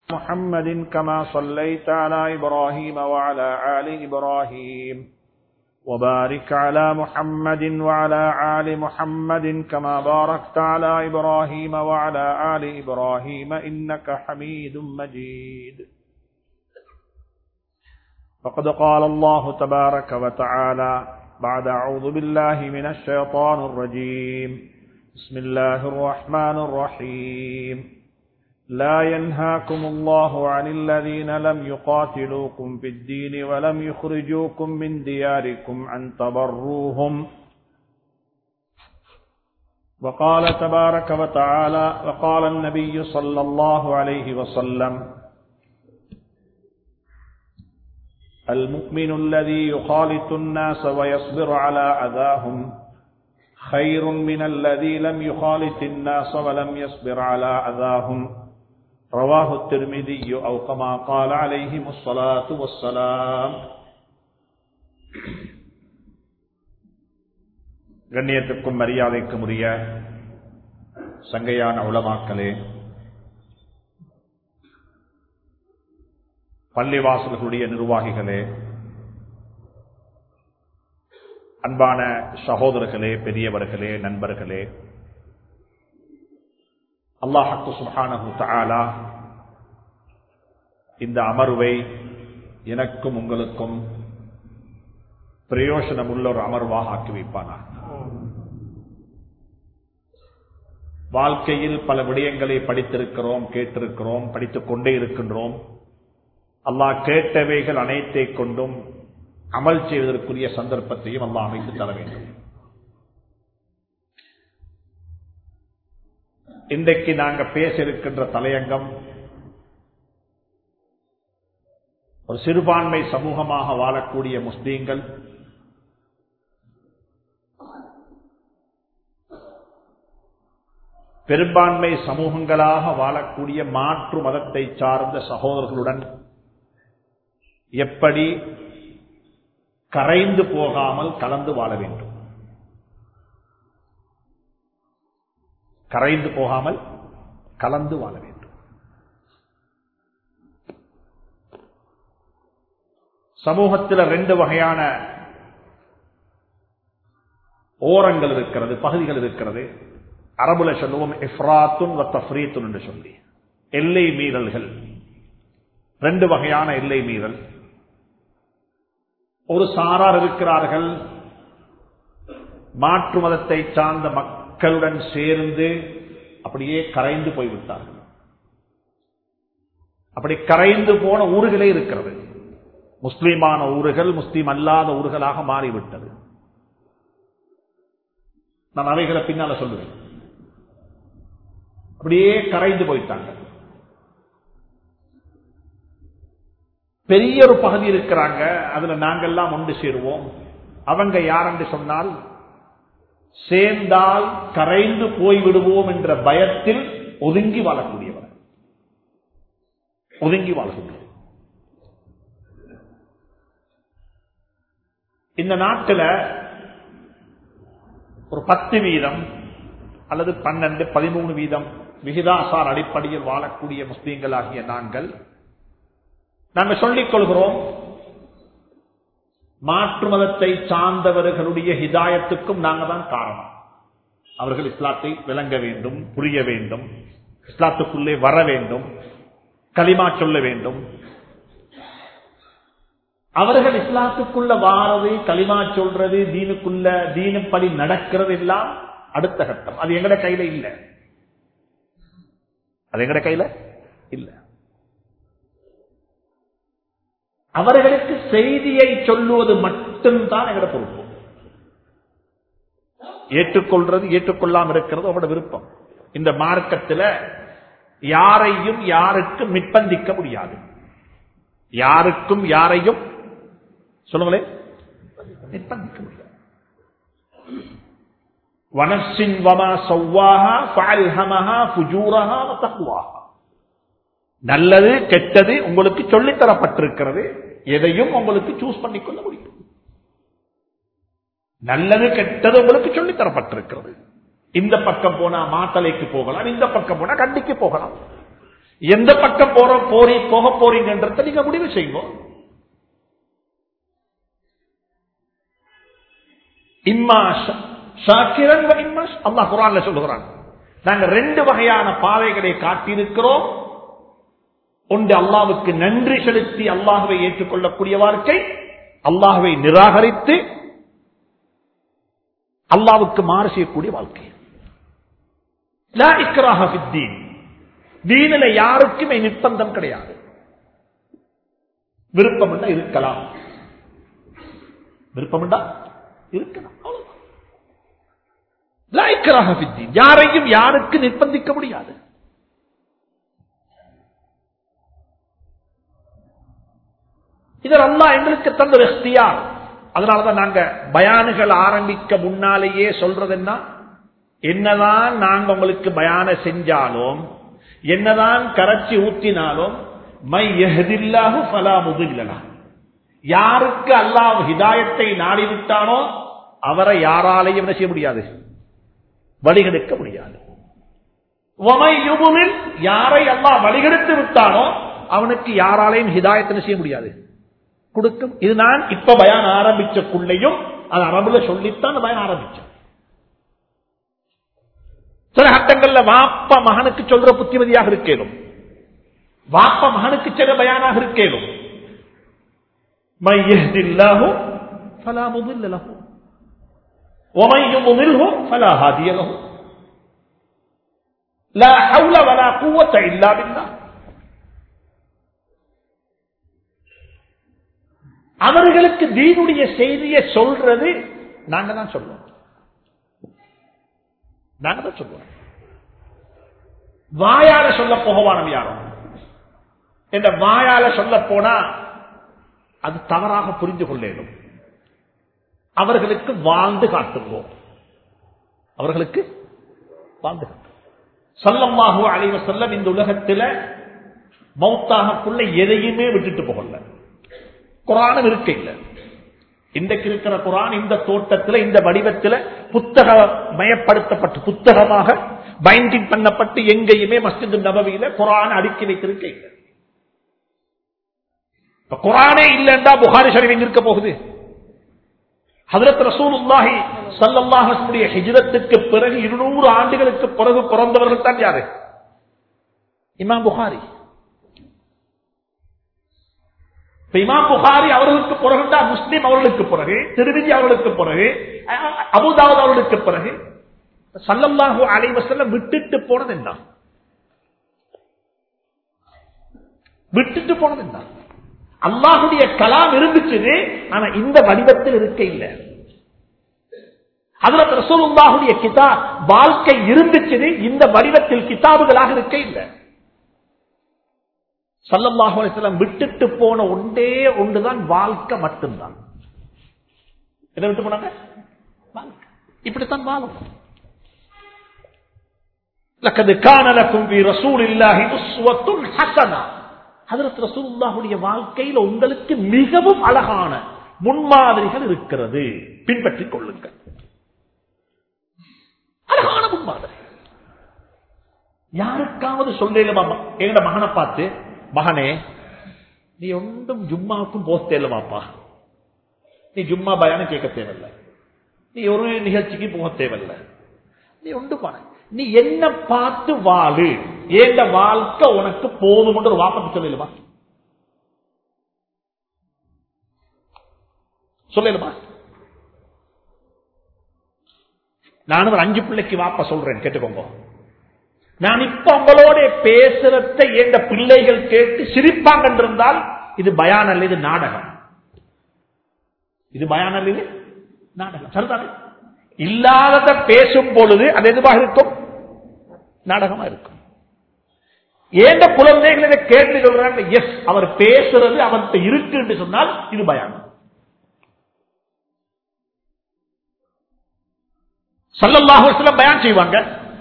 محمد كما صليت على إبراهيم وعلى آل إبراهيم وبارك على محمد وعلى آل محمد كما باركت على إبراهيم وعلى آل إبراهيم إنك حميد مجيد فقد قال الله تبارك وتعالى بعد أعوذ بالله من الشيطان الرجيم بسم الله الرحمن الرحيم لا ينهاكم الله عن الذين لم يقاتلوكم في الدين ولم يخرجوكم من دياركم أن تبروهم وقال تبارك وتعالى وقال النبي صلى الله عليه وسلم المؤمن الذي يخالط الناس ويصبر على أذاهم خير من الذي لم يخالط الناس ولم يصبر على أذاهم رواه الترمذي أو كما قال عليهم الصلاة والسلام கண்ணியத்துக்கும் மரியாதைக்கும் உரிய சங்கையான உளமாக்களே பள்ளிவாசல்களுடைய நிர்வாகிகளே அன்பான சகோதரர்களே பெரியவர்களே நண்பர்களே அல்லாஹத்து சுபானு தாலா இந்த அமர்வை எனக்கும் உங்களுக்கும் பிரயோசனம் உள்ள ஒரு அமர்வாக ஆக்கி வைப்பானா வாழ்க்கையில் பல விடயங்களை படித்திருக்கிறோம் கேட்டிருக்கிறோம் படித்துக் கொண்டே இருக்கின்றோம் அல்லாஹ் கேட்டவைகள் அனைத்தை கொண்டும் அமல் செய்வதற்குரிய சந்தர்ப்பத்தையும் அல்லாஹ் அமைத்து தர வேண்டும் இன்றைக்கு நாங்க பேச இருக்கின்ற தலையங்கம் ஒரு சிறுபான்மை சமூகமாக வாழக்கூடிய முஸ்லீம்கள் பெரும்பான்மை சமூகங்களாக வாழக்கூடிய மாற்று மதத்தை சார்ந்த சகோதரர்களுடன் எப்படி கரைந்து போகாமல் கலந்து வாழ வேண்டும் கரைந்து போகாமல் கலந்து வாழ வேண்டும் சமூகத்தில் ரெண்டு வகையான ஓரங்கள் இருக்கிறது பகுதிகள் இருக்கிறது அரபுல சொல்லுவோம் இஃப்ராத்துன் தஃப்ரீத்துன் என்று சொல்லி எல்லை மீறல்கள் ரெண்டு வகையான எல்லை மீறல் ஒரு சாரார் இருக்கிறார்கள் மாற்று மதத்தை சார்ந்த மக்களுடன் சேர்ந்து அப்படியே கரைந்து போய்விட்டார்கள் அப்படி கரைந்து போன ஊர்களே இருக்கிறது முஸ்லீமான ஊர்கள் முஸ்லீம் அல்லாத ஊர்களாக மாறிவிட்டது நான் அவைகளை பின்னால சொல்லுவேன் அப்படியே கரைந்து போயிட்டாங்க பெரிய ஒரு பகுதி இருக்கிறாங்க அதுல நாங்கெல்லாம் ஒன்று சேருவோம் அவங்க யாரென்று சொன்னால் சேர்ந்தால் கரைந்து போய்விடுவோம் என்ற பயத்தில் ஒதுங்கி வாழக்கூடியவர் ஒதுங்கி வாழ்கின்றோம் இந்த நாட்டில் ஒரு பத்து வீதம் அல்லது பன்னெண்டு பதிமூணு வீதம் விகிதாசார் அடிப்படையில் வாழக்கூடிய முஸ்லீம்கள் ஆகிய நாங்கள் நாங்கள் சொல்லிக் கொள்கிறோம் மாற்று மதத்தை சார்ந்தவர்களுடைய ஹிதாயத்துக்கும் நாங்கள் தான் காரணம் அவர்கள் இஸ்லாத்தை விளங்க வேண்டும் புரிய வேண்டும் இஸ்லாத்துக்குள்ளே வர வேண்டும் களிமா சொல்ல வேண்டும் அவர்கள் இஸ்லாத்துக்குள்ள வாரது களிமா சொல்றது தீனுக்குள்ள தீனுப்படி நடக்கிறது எல்லாம் அடுத்த கட்டம் அது எங்கட கையில இல்ல அது எங்கட கையில இல்ல அவர்களுக்கு செய்தியை சொல்லுவது மட்டும்தான் எங்கட பொறுப்பு ஏற்றுக்கொள்றது ஏற்றுக்கொள்ளாம இருக்கிறது அவரோட விருப்பம் இந்த மார்க்கத்தில் யாரையும் யாருக்கும் நிர்பந்திக்க முடியாது யாருக்கும் யாரையும் சொல்லுங்களேன் நிர்பந்திக்க முடியாது வனசின் வமா சௌவாஹா ஃபஅல்ஹமஹா ஃபுஜூரஹா வ தக்வாஹா நல்லது கெட்டது உங்களுக்கு சொல்லித் தரப்பட்டிருக்கிறது எதையும் உங்களுக்கு சூஸ் பண்ணிக்கொள்ள முடியும் நல்லது கெட்டது உங்களுக்கு சொல்லித் தரப்பட்டிருக்கிறது இந்த பக்கம் போனா மாத்தலைக்கு போகலாம் இந்த பக்கம் போனா கண்டிக்கு போகலாம் எந்த பக்கம் போற போறி போக போறீங்கன்றத நீங்க முடிவு செய்வோம் இம்மா ஷ- ஷாக்கிரன் வ இம்மா ஷ- அல்லாஹ் குர்ஆன்ல சொல்லுகிறான் நாங்க ரெண்டு வகையான பாதைகளை காட்டியிருக்கிறோம் ஒன்று அல்லாஹ்வுக்கு நன்றி செலுத்தி அல்லாஹ்வை ஏற்றுக்கொள்ளக்கூடிய வாழ்க்கை அல்லாஹ்வை நிராகரித்து அல்லாஹ்வுக்கு மாறு செய்யக்கூடிய வாழ்க்கை லா இக்ராஹ ஃபித்தீன். தீனில யாருக்குமே நிர்பந்தம் கிடையாது விருப்பம் இருக்கலாம் விருப்பம் இருக்கலாம் அவ்வளவுதான். லா இக்ராஹ ஃபித்தீன். யாரையும் யாருக்கு நிர்பந்திக்க முடியாது இதர் அல்லாஹ் எங்களுக்கு தந்த ஒரு இख्तियार. அதனாலதான் நாங்க பயானுகள் ஆரம்பிக்க முன்னாலேயே சொல்றது என்ன என்னதான் நாங்க உங்களுக்கு பயான செஞ்சாலும் என்னதான் கரைச்சி ஊத்தினாலும் மை யஹ்தில்லாஹு ஃபலா முதில்லனா யாருக்கு அல்லாஹ் ஹிதாயத்தை நாடிவிட்டானோ அவரை யாராலையும் என்ன செய்ய முடியாது வழிகெடுக்க முடியாது வமை யுபுலில் யாரை அல்லாஹ் வழிகெடுத்து விட்டானோ அவனுக்கு யாராலையும் ஹிதாயத்தை என்ன செய்ய முடியாது கொடுக்கும் இது நான் இப்ப பயான் ஆரம்பிச்சக்குள்ளையும் அது அரபுல சொல்லித்தான் அந்த பயான் ஆரம்பிச்சேன் சில கட்டங்கள்ல வாப்ப மகனுக்கு சொல்ற புத்திமதியாக இருக்கேனும் வாப்ப மகனுக்கு சில பயானாக இருக்கேனும் من يهد الله فلا مضل له ومن يضلله فلا هادي له لا حول ولا قوة إلا بالله அவர்களுக்கு தீனுடைய செய்தியை சொல்றது நாங்க தான் சொல்லுவோம் நாங்க தான் சொல்லுவோம் வாயால சொல்ல போகவானம் யாரும் என்ற வாயால சொல்ல போனா அது தவறாக புரிந்து கொள்ளேனும் அவர்களுக்கு வாழ்ந்து காட்டுவோம் அவர்களுக்கு வாழ்ந்து காட்டுவோம் சல்லம்மாஹு அலைவ செல்லம் இந்த உலகத்தில் மௌத்தாகக்குள்ள எதையுமே விட்டுட்டு போகல குரானும் இருக்க இல்லை இன்றைக்கு இருக்கிற குரான் இந்த தோட்டத்தில் இந்த வடிவத்தில் புத்தக மயப்படுத்தப்பட்டு புத்தகமாக பைண்டிங் பண்ணப்பட்டு எங்கேயுமே மஸ்ஜித் நபவியில குரான் அடுக்கி வைத்திருக்க இல்லை இப்ப குரானே இல்லைண்டா புகாரி ஷரீஃப் எங்க இருக்க போகுது ஹதரத் ரசூலுல்லாஹி ஸல்லல்லாஹு அலைஹி வஸல்லம் ஹிஜ்ரத்துக்கு பிறகு 200 ஆண்டுகளுக்கு பிறகு பிறந்தவர்கள் தான் யாரு இமாம் புகாரி இப்ப இமாம் புகாரி அவர்களுக்கு பிறகுண்டா முஸ்லிம் அவர்களுக்கு பிறகு திருவிதி அவர்களுக்கு பிறகு அஹ், அபுதாவுத் அவர்களுக்கு பிறகு சல்லல்லாஹு அலைஹி வஸல்லம் விட்டுட்டு போனது என்ன விட்டுட்டு போனது என்ன அல்லாஹுடைய கலாம் இருந்துச்சு ஆனா இந்த வடிவத்தில் இருக்க இல்ல அதுல ரசூலுல்லாஹுடைய கிதா வாழ்க்கை இருந்துச்சு இந்த வடிவத்தில் கிதாபுகளாக இருக்க இல்லை சல்லல்லாஹு அலைஹி வஸல்லம் விட்டுட்டு போன ஒன்றே ஒன்றுதான் வாழ்க்கை மட்டும்தான் எதை விட்டு போனாங்க வாழ்க்கை இப்படித்தான் வாழும் லக்கது கான லக்கும் ஃபீ ரசூலில்லாஹி உஸ்வத்துன் ஹஸனா ஹஜரத் ரசூலுல்லாஹுடைய வாழ்க்கையில் உங்களுக்கு மிகவும் அழகான முன்மாதிரிகள் இருக்கிறது பின்பற்றிக் கொள்ளுங்கள் அழகான முன்மாதிரி யாருக்காவது சொல்லேலுமா எங்கட மகனை பார்த்து மகனே நீ ஒன்றும் ஜும்மாவுக்கும் போக தேவையில்லமாப்பா நீ ஜும்மா பயானம் கேட்க தேவையில்லை நீ ஒரு நிகழ்ச்சிக்கு போக தேவையில்லை நீ ஒன்று பாரு நீ என்ன பார்த்து வாழு ஏண்ட வாழ்க்கை உனக்கு போதும் ஒரு வாப்பத்து சொல்லலுமா சொல்லலுமா நானும் ஒரு அஞ்சு பிள்ளைக்கு வாப்ப சொல்றேன் கேட்டுக்கோங்க நான் இப்ப உங்களோட பேசுறத எந்த பிள்ளைகள் கேட்டு சிரிப்பாங்க இருந்தால் இது பயான் அல்ல இது நாடகம் இது பயான் அல்ல இது நாடகம் சரிதானே இல்லாதத பேசும் பொழுது அது எதுவாக இருக்கும் நாடகமா இருக்கும் ஏண்ட குழந்தைகள் இதை கேட்டு சொல்றாங்க எஸ் அவர் பேசுறது அவர்கிட்ட இருக்கு என்று சொன்னால் இது பயான் சல்லல்லாஹு சில பயான் செய்வாங்க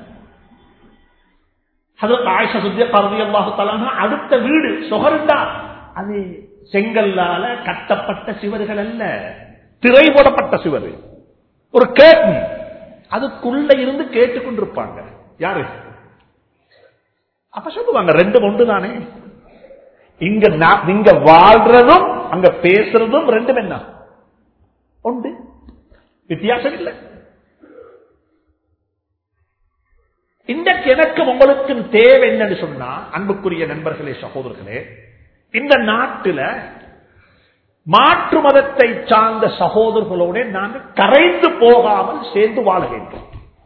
ஹதரத் ஆயிஷா சித்தியக்கா ரலியல்லாஹு தஆலா அடுத்த வீடு சொகருண்டா அது செங்கல்லால கட்டப்பட்ட சிவர்கள் அல்ல திரை போடப்பட்ட சிவர் ஒரு கேட்டன் அதுக்குள்ள இருந்து கேட்டுக்கொண்டிருப்பாங்க யாரு அப்ப சொல்லுவாங்க ரெண்டும் ஒன்று தானே இங்க நா- நீங்க வாழ்றதும் அங்க பேசுறதும் ரெண்டும் என்ன உண்டு வித்தியாசம் இல்லை இன்றைக்கு எனக்கு உங்களுக்கு தேவை என்னன்னு சொன்னா அன்புக்குரிய நண்பர்களே சகோதரர்களே இந்த நாட்டில மாற்று மதத்தை சார்ந்த சகோதரர்களோட நாங்கள் கரைந்து போகாமல் சேர்ந்து வாழ வேண்டும்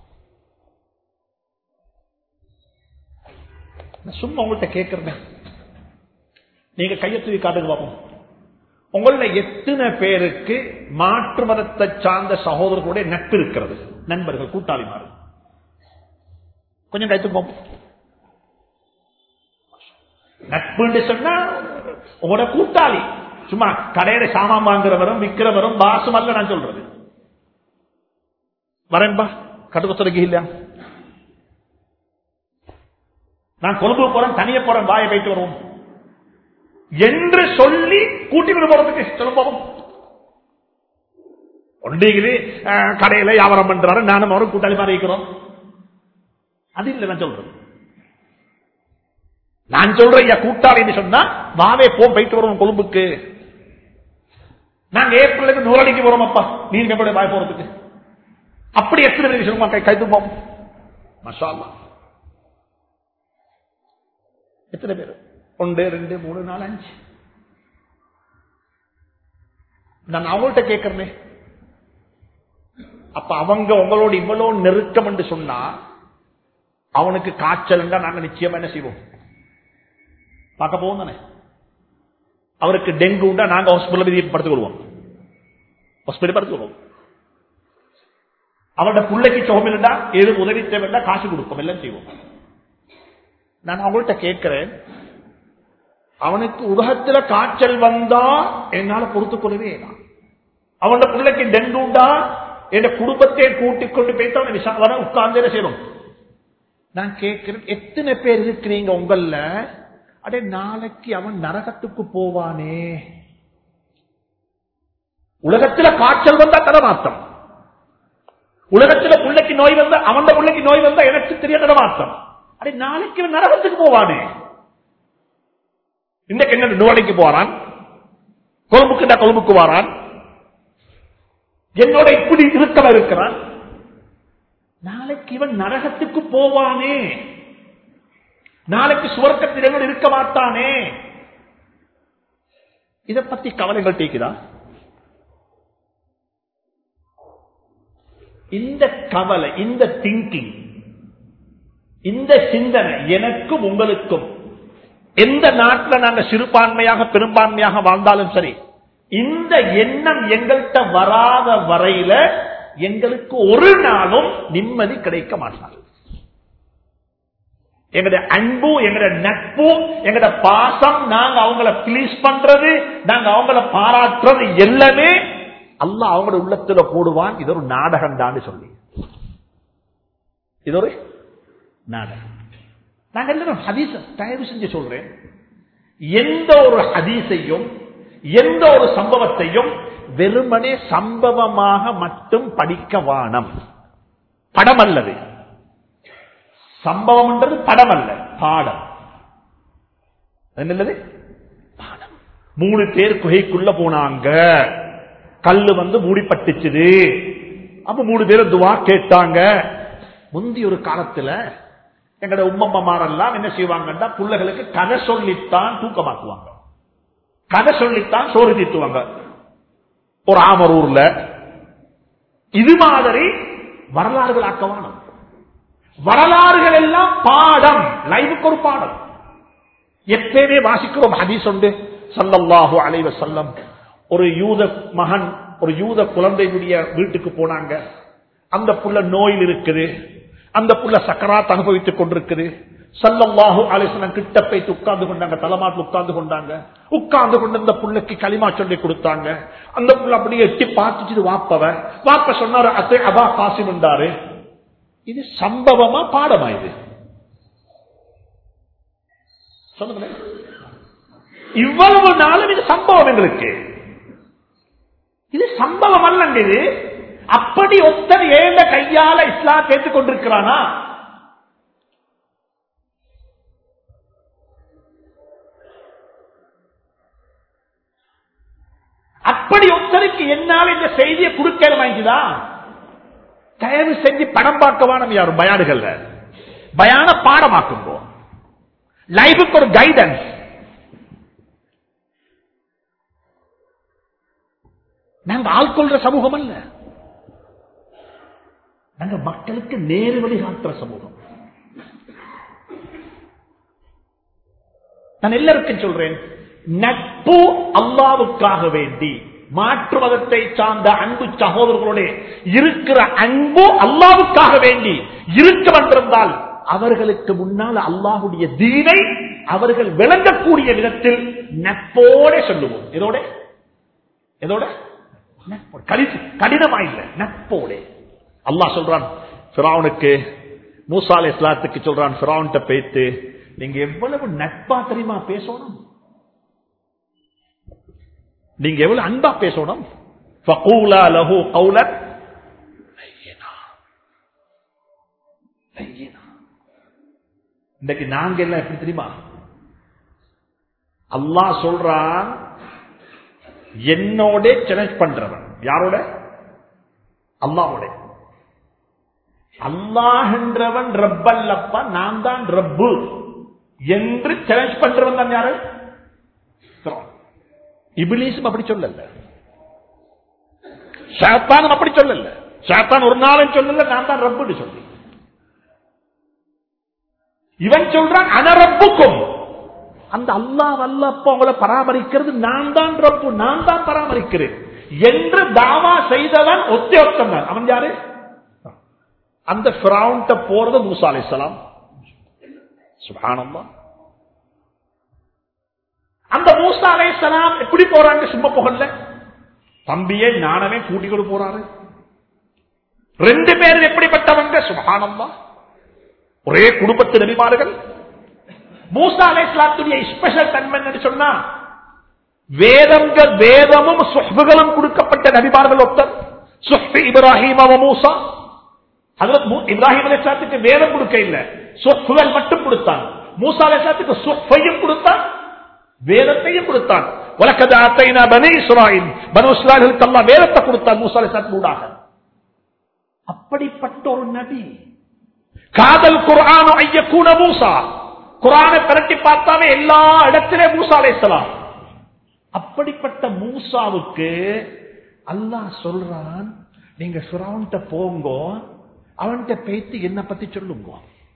நான் சும்மா உங்கள்கிட்ட கேட்கிறேன் நீங்க கையை தூக்கி காட்டுங்க பார்ப்போம் உங்கள எத்தனை பேருக்கு மாற்று மதத்தை சார்ந்த சகோதரர்களுடைய நட்பு இருக்கிறது நண்பர்கள் கூட்டாளிமார்கள் கொஞ்சம் கைத்து போம் நட்புன்னு சொன்னா உங்களோட கூட்டாளி சும்மா கடையில சாமான் வாங்குறவரும் விற்கிறவரும் பாசும் அல்ல நான் சொல்றது வரேன்பா கடுக்கத்துறைக்கு இல்லையா நான் கொழும்பு போறேன் தனிய போறேன் வாயை போயிட்டு வருவோம் என்று சொல்லி கூட்டி கொண்டு போறதுக்கு சொல்ல போவோம் ஒன்றிகளே கடையில வியாபாரம் பண்றாரு நானும் அவரும் கூட்டாளி மாதிரி இருக்கிறோம் அது இல்லை நான் சொல்றேன் நான் சொல்றேன் ஐயா கூட்டாளின்னு சொன்னா வாவே போ போயிட்டு வருவோம் கொழும்புக்கு நாங்க ஏப்ரலுக்கு நூறடிக்கு போறோம் அப்பா நீங்க எப்படி வாய் போறதுக்கு அப்படி எத்தனை பேர் சொல்லுமா கை கைத்து போம் மஷா அல்லாஹ். எத்தனை பேர் ஒன்று ரெண்டு மூணு நாலு அஞ்சு நான் அவங்கள்ட்ட கேட்கிறேனே அப்ப அவங்க உங்களோட இவ்வளவு நெருக்கம் என்று சொன்னா அவனுக்கு காய்ச்சல் நாங்க நிச்சயமா என்ன செய்வோம் பார்க்க போவோம் தானே அவருக்கு டெங்கு உண்டா நாங்க ஹாஸ்பிட்டல் படுத்துக் கொள்வோம் ஹாஸ்பிட்டல் படுத்துக் கொள்வோம் அவரோட பிள்ளைக்கு சுகம் இல்லைண்டா ஏது உதவி தேவைண்டா காசு கொடுப்போம் எல்லாம் செய்வோம் நான் அவங்கள்ட்ட கேட்கிறேன் அவனுக்கு உலகத்துல காய்ச்சல் வந்தா என்னால பொறுத்துக் கொள்ளவே இயலாது. அவனோட பிள்ளைக்கு டெங்கு உண்டா என் குடும்பத்தை கூட்டிக் கொண்டு போயிட்டு அவனை விசா வர உட்கார்ந்து செய்யணும் நான் கேட்கிறேன் எத்தனை பேர் இருக்கிறீங்க உங்கள அடே நாளைக்கு அவன் நரகத்துக்கு போவானே உலகத்துல காய்ச்சல் வந்தா தரமாத்தம் உலகத்துல பிள்ளைக்கு நோய் வந்தா அவன் பிள்ளைக்கு நோய் வந்தா எனக்கு தெரிய தரமாத்தம் அடே நாளைக்கு இவன் நரகத்துக்கு போவானே இன்னைக்கு என்ன நோடைக்கு போறான் கொழும்புக்கு கொழும்புக்கு வாரான் என்னோட இப்படி இருக்கவ இருக்கிறான் நாளைக்கு இவன் நரகத்துக்கு போவானே நாளைக்கு சுவர்க்கத்தில் இருக்க மாட்டானே இதை பத்தி கவலைகள் டீக்குதா இந்த கவலை இந்த திங்கிங் இந்த சிந்தனை எனக்கும் உங்களுக்கும் எந்த நாட்டில் நாங்க சிறுபான்மையாக பெரும்பான்மையாக வாழ்ந்தாலும் சரி இந்த எண்ணம் எங்கள்கிட்ட வராத வரையில எங்களுக்கு ஒரு நாளும் நிம்மதி கிடைக்க மாட்டாங்க எங்கட அன்பு எங்கட நட்பு எங்கட பாசம் நாங்க அவங்கள பிளீஸ் பண்றது நாங்க அவங்கள பாராட்டுறது எல்லாமே அல்லாஹ் அவங்களோட உள்ளத்துல போடுவான் இது ஒரு நாடகம் தான் சொல்லி இது ஒரு நாடகம் நாங்க எல்லாரும் ஹதீஸ் தயவு செஞ்சு சொல்றேன் எந்த ஒரு ஹதீஸையும் எந்த ஒரு சம்பவத்தையும் வெறுமனே சம்பவமாக மட்டும் படிக்க வானம் படம் அல்லது சம்பவம்ன்றது படம் அல்ல பாடம் என்னது பாடம் மூணு பேர் குகைக்குள்ள போனாங்க கல்லு வந்து மூடிப்பட்டுச்சுது அப்ப மூணு பேரும் துவா கேட்டாங்க முந்தி ஒரு காலத்துல எங்கட உம்மம்மாரெல்லாம் என்ன செய்வாங்கன்னா பிள்ளைகளுக்கு கதை சொல்லித்தான் தூக்கமாக்குவாங்க கதை சொல்லித்தான் சோறு தீட்டுவாங்க ஒரு ஆமரூர்ல இது மாதிரி வரலாறுகள் ஆக்கவானம் வரலாறுகள் எல்லாம் பாடம் லைவுக்கு ஒரு பாடம் எப்பயுமே வாசிக்கிறோம் ஹதீஸ் உண்டு சல்லல்லாஹு அலைவ செல்லம் ஒரு யூத மகன் ஒரு யூத குழந்தையுடைய வீட்டுக்கு போனாங்க அந்த புள்ள நோயில் இருக்குது அந்த புள்ள சக்கராத் அனுபவித்துக் கொண்டிருக்குது சல்லல்லாஹு அலிஸ்லாம் கிட்ட போயிட்டு உட்கார்ந்து கொண்டாங்க தலைமாட்டில் உட்கார்ந்து கொண்டாங்க உட்கார்ந்து கொண்டு இந்த புள்ளைக்கு களிமா சொல்லி கொடுத்தாங்க அந்த புள்ள அப்படியே எட்டி பார்த்துட்டு வாப்பவ வாப்ப சொன்னாரு அத்தை அபா காசிம் இருந்தாரு இது சம்பவமா பாடமா இது சொல்லுங்களேன் இவ்வளவு நாளும் இது சம்பவம் எங்களுக்கு இது சம்பவம் அல்லங்க இது அப்படி ஒத்தர் ஏந்த கையால இஸ்லாம் கேட்டுக் கொண்டிருக்கிறானா அப்படி ஒருத்தருக்கு என்னால இந்த செய்தியை கொடுக்கல வாங்கிதா தயவு செஞ்சு படம் பார்க்கவா நம்ம யாரும் பயானுகள்ல பயான பாடமாக்குங்கோ லைஃபுக்கு ஒரு கைடன்ஸ் நாங்க ஆள்கொள்ற சமூகம் அல்ல நாங்க மக்களுக்கு நேரு வழி காட்டுற சமூகம் நான் எல்லாருக்கும் சொல்றேன் நட்பு அல்லாவுக்காக வேண்டி மாற்று மதத்தை சார்ந்த அன்பு சகோதரர்களோட இருக்கிற அன்பு அல்லாவுக்காக வேண்டி இருக்க வந்திருந்தால் அவர்களுக்கு முன்னால் அல்லாஹுடைய தீனை அவர்கள் விளங்கக்கூடிய விதத்தில் நட்போட சொல்லுவோம் இதோட இதோட நட்போடு. கடி- கடினமா இல்ல நட்போட அல்லாஹ் சொல்றான் பிராவுனுக்கு மூசா அலை இஸ்லாத்துக்கு சொல்றான் பிராவுன்ட்ட பேத்து நீங்க எவ்வளவு நட்பா தெரியுமா பேசணும் நீங்க எவ்வளவு அன்பா பேசணும் ஃபகூலா லஹு கௌலன் லையினா. லையினா. இன்னைக்கு நாங்க எல்லாம் எப்படி தெரியுமா அல்லாஹ் சொல்றான் என்னோட சேலஞ்ச் பண்றவன் யாரோட அல்லாவோட அல்லாஹ்ன்றவன் ரப்பல்லப்பா நான் தான் ரப்பு என்று சேலஞ்ச் பண்றவன் தான் யாரு இபிலீசும் அப்படி சொல்லல ஷாத்தானும் அப்படி சொல்லல ஷாத்தான் ஒரு நாளும் சொல்லல நான் தான் ரப்புன்னு சொல்லி இவன் சொல்றான் அனரப்புக்கும் அந்த அல்லாஹ் வல்லப்ப உங்களை பராமரிக்கிறது நான் தான் ரப்பு நான் தான் பராமரிக்கிறேன் என்று தாவா செய்தவன் ஒத்தே ஒத்தம் தான் அவன் யாரு அந்த பிராவுண்ட போறது மூசா அலைஹிஸ்ஸலாம் சுப்ஹானல்லாஹ் அந்த மூசா அலைஹிஸ்ஸலாம் எப்படி போறாங்க சும்மா புகழ்ல தம்பியை ஞானமே கூட்டிக்கொண்டு போறாரு ரெண்டு பேரும் எப்படிப்பட்டவங்க சுபஹானல்லாஹ் ஒரே குடும்பத்து நபிமார்கள் மூசா அலைஹிஸ்ஸலாத்துடைய ஸ்பெஷல் தன்மை என்று சொன்னா வேதங்கள் வேதமும் சுஹ்புகளும் கொடுக்கப்பட்ட நபிமார்கள் ஒருத்தர் சுஹ்பி இப்ராஹிம் அவ மூசா ஹஜரத் மூ- இப்ராஹிம் அலைஹிஸ்ஸலாத்துக்கு வேதம் கொடுக்க இல்ல சுஹ்புகள் மட்டும் கொடுத்தான் மூசா அலைஹிஸ்ஸலாத்துக்கு சுஹ்பையும் கொடுத்தான் வேதத்தையும் கொடுத்தான் வலக்கது ஆத்தைனா பனி இஸ்ராயில் பனு இஸ்ராயலுக்கு அல்லாஹ் வேதத்தை கொடுத்தான் மூசா அலைஹிஸ்ஸலாத்து ஊடாக அப்படிப்பட்ட ஒரு நபி காதல் குர்ஆன் ஐயக்கூன மூசா குரானை பிரட்டி பார்த்தாவே எல்லா இடத்திலே மூசா அலைஹிஸ்ஸலாம் அப்படிப்பட்ட மூசாவுக்கு அல்லாஹ் சொல்றான் நீங்க சுராவன்ட்ட போங்க அவன்கிட்ட பேத்து என்ன பத்தி சொல்லுங்க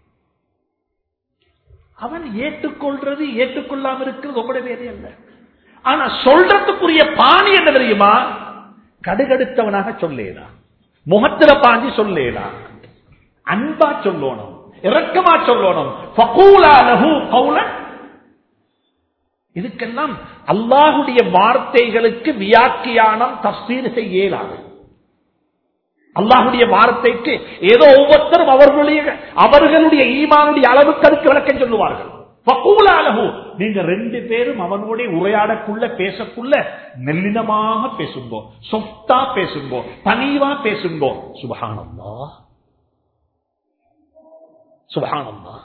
அவன் ஏற்றுக்கொள்றது ஏற்றுக்கொள்ளாம இருக்கிறது உங்களோட வேலை அல்ல ஆனா சொல்றதுக்குரிய பாணி என்ன தெரியுமா கடுகடுத்தவனாக சொல்லேதா முகத்துல பாஞ்சி சொல்லேதா அன்பா சொல்லணும் இரக்கமா சொல்லணும் ஃபகூலா லஹு கௌலன் இதுக்கெல்லாம் அல்லாஹுடைய வார்த்தைகளுக்கு வியாக்கியானம் தப்சீர் செய்ய இயலாது அல்லாஹுடைய வார்த்தைக்கு ஏதோ ஒவ்வொருத்தரும் அவர்களுடைய அவர்களுடைய ஈமானுடைய அளவுக்கு அதுக்கு விளக்கம் சொல்லுவார்கள் ஃபகூலா லஹு. நீங்க ரெண்டு பேரும் அவனோட உரையாடக்குள்ள பேசக்குள்ள மெல்லினமாக பேசுங்கோ சொத்தா பேசுங்கோ பணிவா பேசுங்கோ சுபஹானல்லாஹ் சுபஹானல்லாஹ்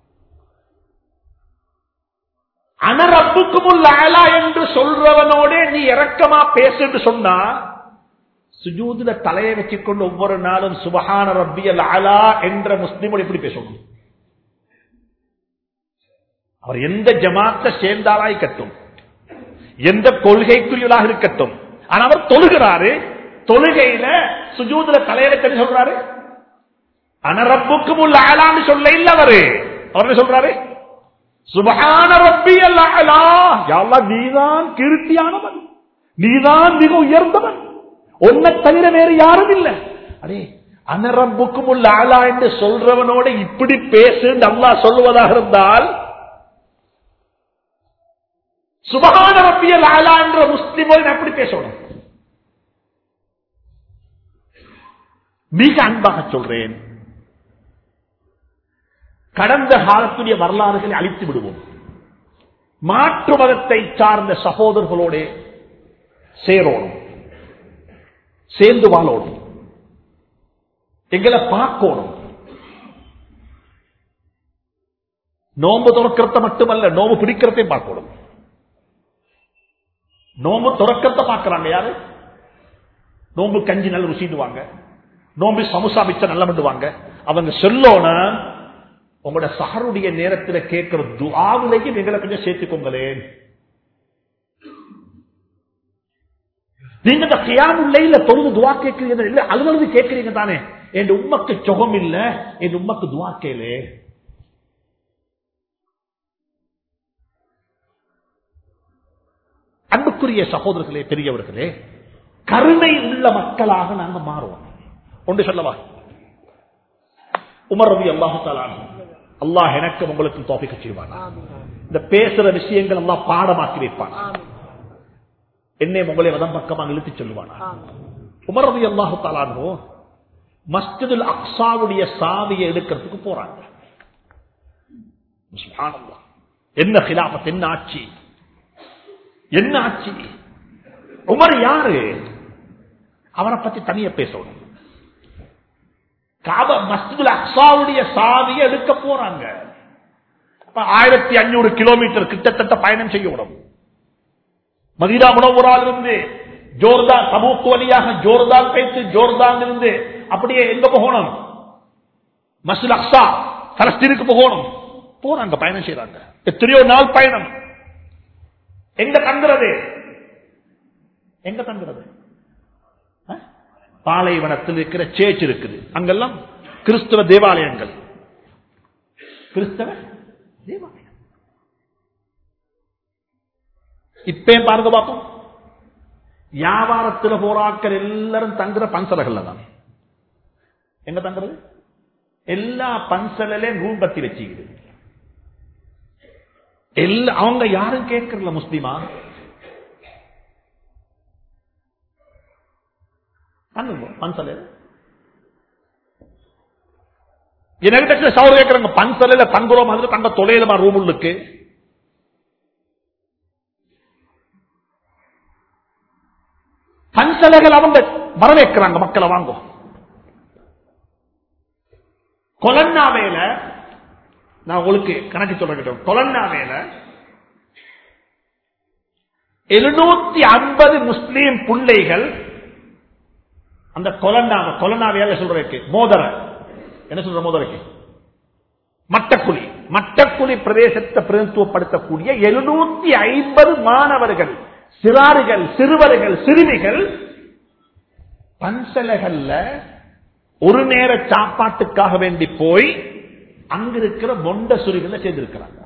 அனரப்புக்கும் அலா என்று சொல்றவனோட நீ இரக்கமா பேசுன்னு சொன்னா சுஜூதுல தலையை வச்சுக்கொண்டு ஒவ்வொரு நாளும் சுபஹான ரப்பியல் அலா என்ற முஸ்லிமோடு எப்படி பேசணும் அவர் எந்த ஜமாத்தை சேர்ந்தாரா இருக்கட்டும் எந்த கொள்கைக்குரியவராக இருக்கட்டும் ஆனா அவர் தொழுகிறாரு தொழுகையில சுஜூதுல தலையை வச்சு என்ன சொல்றாரு அனரப்புக்கும் உள்ள ஆளான்னு சொல்ல இல்ல அவரு அவர் என்ன சொல்றாரு சுபஹான ரப்பி அல்லா நீதான் கீர்த்தியானவன் நீதான் மிக உயர்ந்தவன் உன்னை தவிர வேறு யாரும் இல்லை அடே அனரப்புக்கும் உள்ள ஆளா என்று சொல்றவனோட இப்படி பேசு அல்லாஹ் சொல்லுவதாக இருந்தால் சுபஹான ரப்பியல் ஆலா என்ற முஸ்லிமோடு எப்படி பேசணும் மிக அன்பாக சொல்றேன் கடந்த காலத்துடைய வரலாறுகளை அழித்து விடுவோம் மாற்று மதத்தை சார்ந்த சகோதரர்களோட சேரோணும் சேர்ந்து வாழணும் எங்களை பார்க்கணும் நோம்பு துறக்கிறத மட்டுமல்ல நோம்பு பிடிக்கிறதையும் பார்க்கணும் நோம்பு துறக்கத்தை பார்க்கறாங்க யாரு நோம்பு கஞ்சி நல்ல ருசிடுவாங்க நோம்பு சமுசா மிச்சம் நல்ல பண்ணுவாங்க அவங்க சொல்லோன உங்களோட சஹருடைய நேரத்தில் கேட்கிற துஆவிலையும் எங்களை கொஞ்சம் சேர்த்துக்கோங்களேன் நீங்க இந்த கியாமுல்லைல தொழுது துவா கேட்கிறீங்க இல்ல அலுவலது கேட்கிறீங்க தானே என் உம்மக்கு சுகம் இல்ல என் உம்மக்கு துவா கேளு அன்புக்குரிய சகோதரர்களே பெரியவர்களே கருணை உள்ள மக்களாக நாங்க மாறுவோம் ஒன்று சொல்லவா உமர் ரவி அல்லாஹு அல்லாஹ் எனக்கு உங்களுக்கு தோப்பிக்க செய்வான் இந்த பேசுற விஷயங்கள் எல்லாம் பாடமாக்கி வைப்பான் என்னை உங்களை வதம் பக்கமாக இழுத்து சொல்லுவானா உமர் ரவி அல்லாஹு தாலானோ மஸ்ஜிதுல் அக்ஸாவுடைய சாவியை எடுக்கிறதுக்கு போறாங்க சுப்ஹானல்லாஹ். என்ன கிலாபத் என்ன ஆட்சி என்ன ஆட்சி உமர் யாரு அவரை பத்தி தனியா பேசணும் காப மஸ்ஜிதுல் அக்ஸாவுடைய சாவியை எடுக்க போறாங்க அப்ப ஆயிரத்தி அஞ்சூறு கிலோமீட்டர் கிட்டத்தட்ட பயணம் செய்யணும் மதீனா முனவரால் இருந்து ஜோர்தான் தபூக்கு வழியாக ஜோர்தான் பேத்து ஜோர்தான் இருந்து அப்படியே எங்க போகணும் மஸ்ஜித் அக்ஸா பலஸ்தீனுக்கு போகணும் போறாங்க பயணம் செய்யறாங்க எத்தனையோ நாள் பயணம் எங்க தங்குறது எங்க தங்குறது அஹ்? பாலைவனத்தில் இருக்கிற சேச் இருக்குது அங்கெல்லாம் கிறிஸ்தவ தேவாலயங்கள் கிறிஸ்தவ தேவாலயம் இப்பயும் பாருங்க பார்ப்போம் வியாபாரத்தில் போராக்கள் எல்லாரும் தங்குற பன்சலைகள்ல தான் எங்க தங்குறது எல்லா பன்சலையிலையும் ரூம் கட்டி வச்சுக்குது எல்லா அவங்க யாரும் கேட்கறல முஸ்லிமா தங்குங்க பன்சலையில என்கிட்ட சவுர் கேட்கறாங்க பன்சலையில தங்குறோம் மாதிரி தங்க தொலைலமா ரூம் உள்ளுக்கு பன்சலைகள் அவங்க வரவேற்கிறாங்க மக்களை வாங்கும் கொலன்னாவேல நான் உங்களுக்கு கணக்கு சொல்றேன் கொலன்னாவேல எழுநூத்தி ஐம்பது முஸ்லீம் பிள்ளைகள் அந்த கொலண்டாவ கொலனாவையால சொல்றதுக்கு மோதர என்ன சொல்ற மோதரைக்கு மட்டக்குழி மட்டக்குழி பிரதேசத்தை பிரதித்துவப்படுத்தக்கூடிய எழுநூத்தி ஐம்பது மாணவர்கள் சிறார்கள் சிறுவர்கள் சிறுமிகள் பன்சலைகள்ல ஒரு நேர சாப்பாட்டுக்காக வேண்டி போய் அங்கிருக்கிற மொண்ட சுரிகளை சேர்ந்திருக்கிறாங்க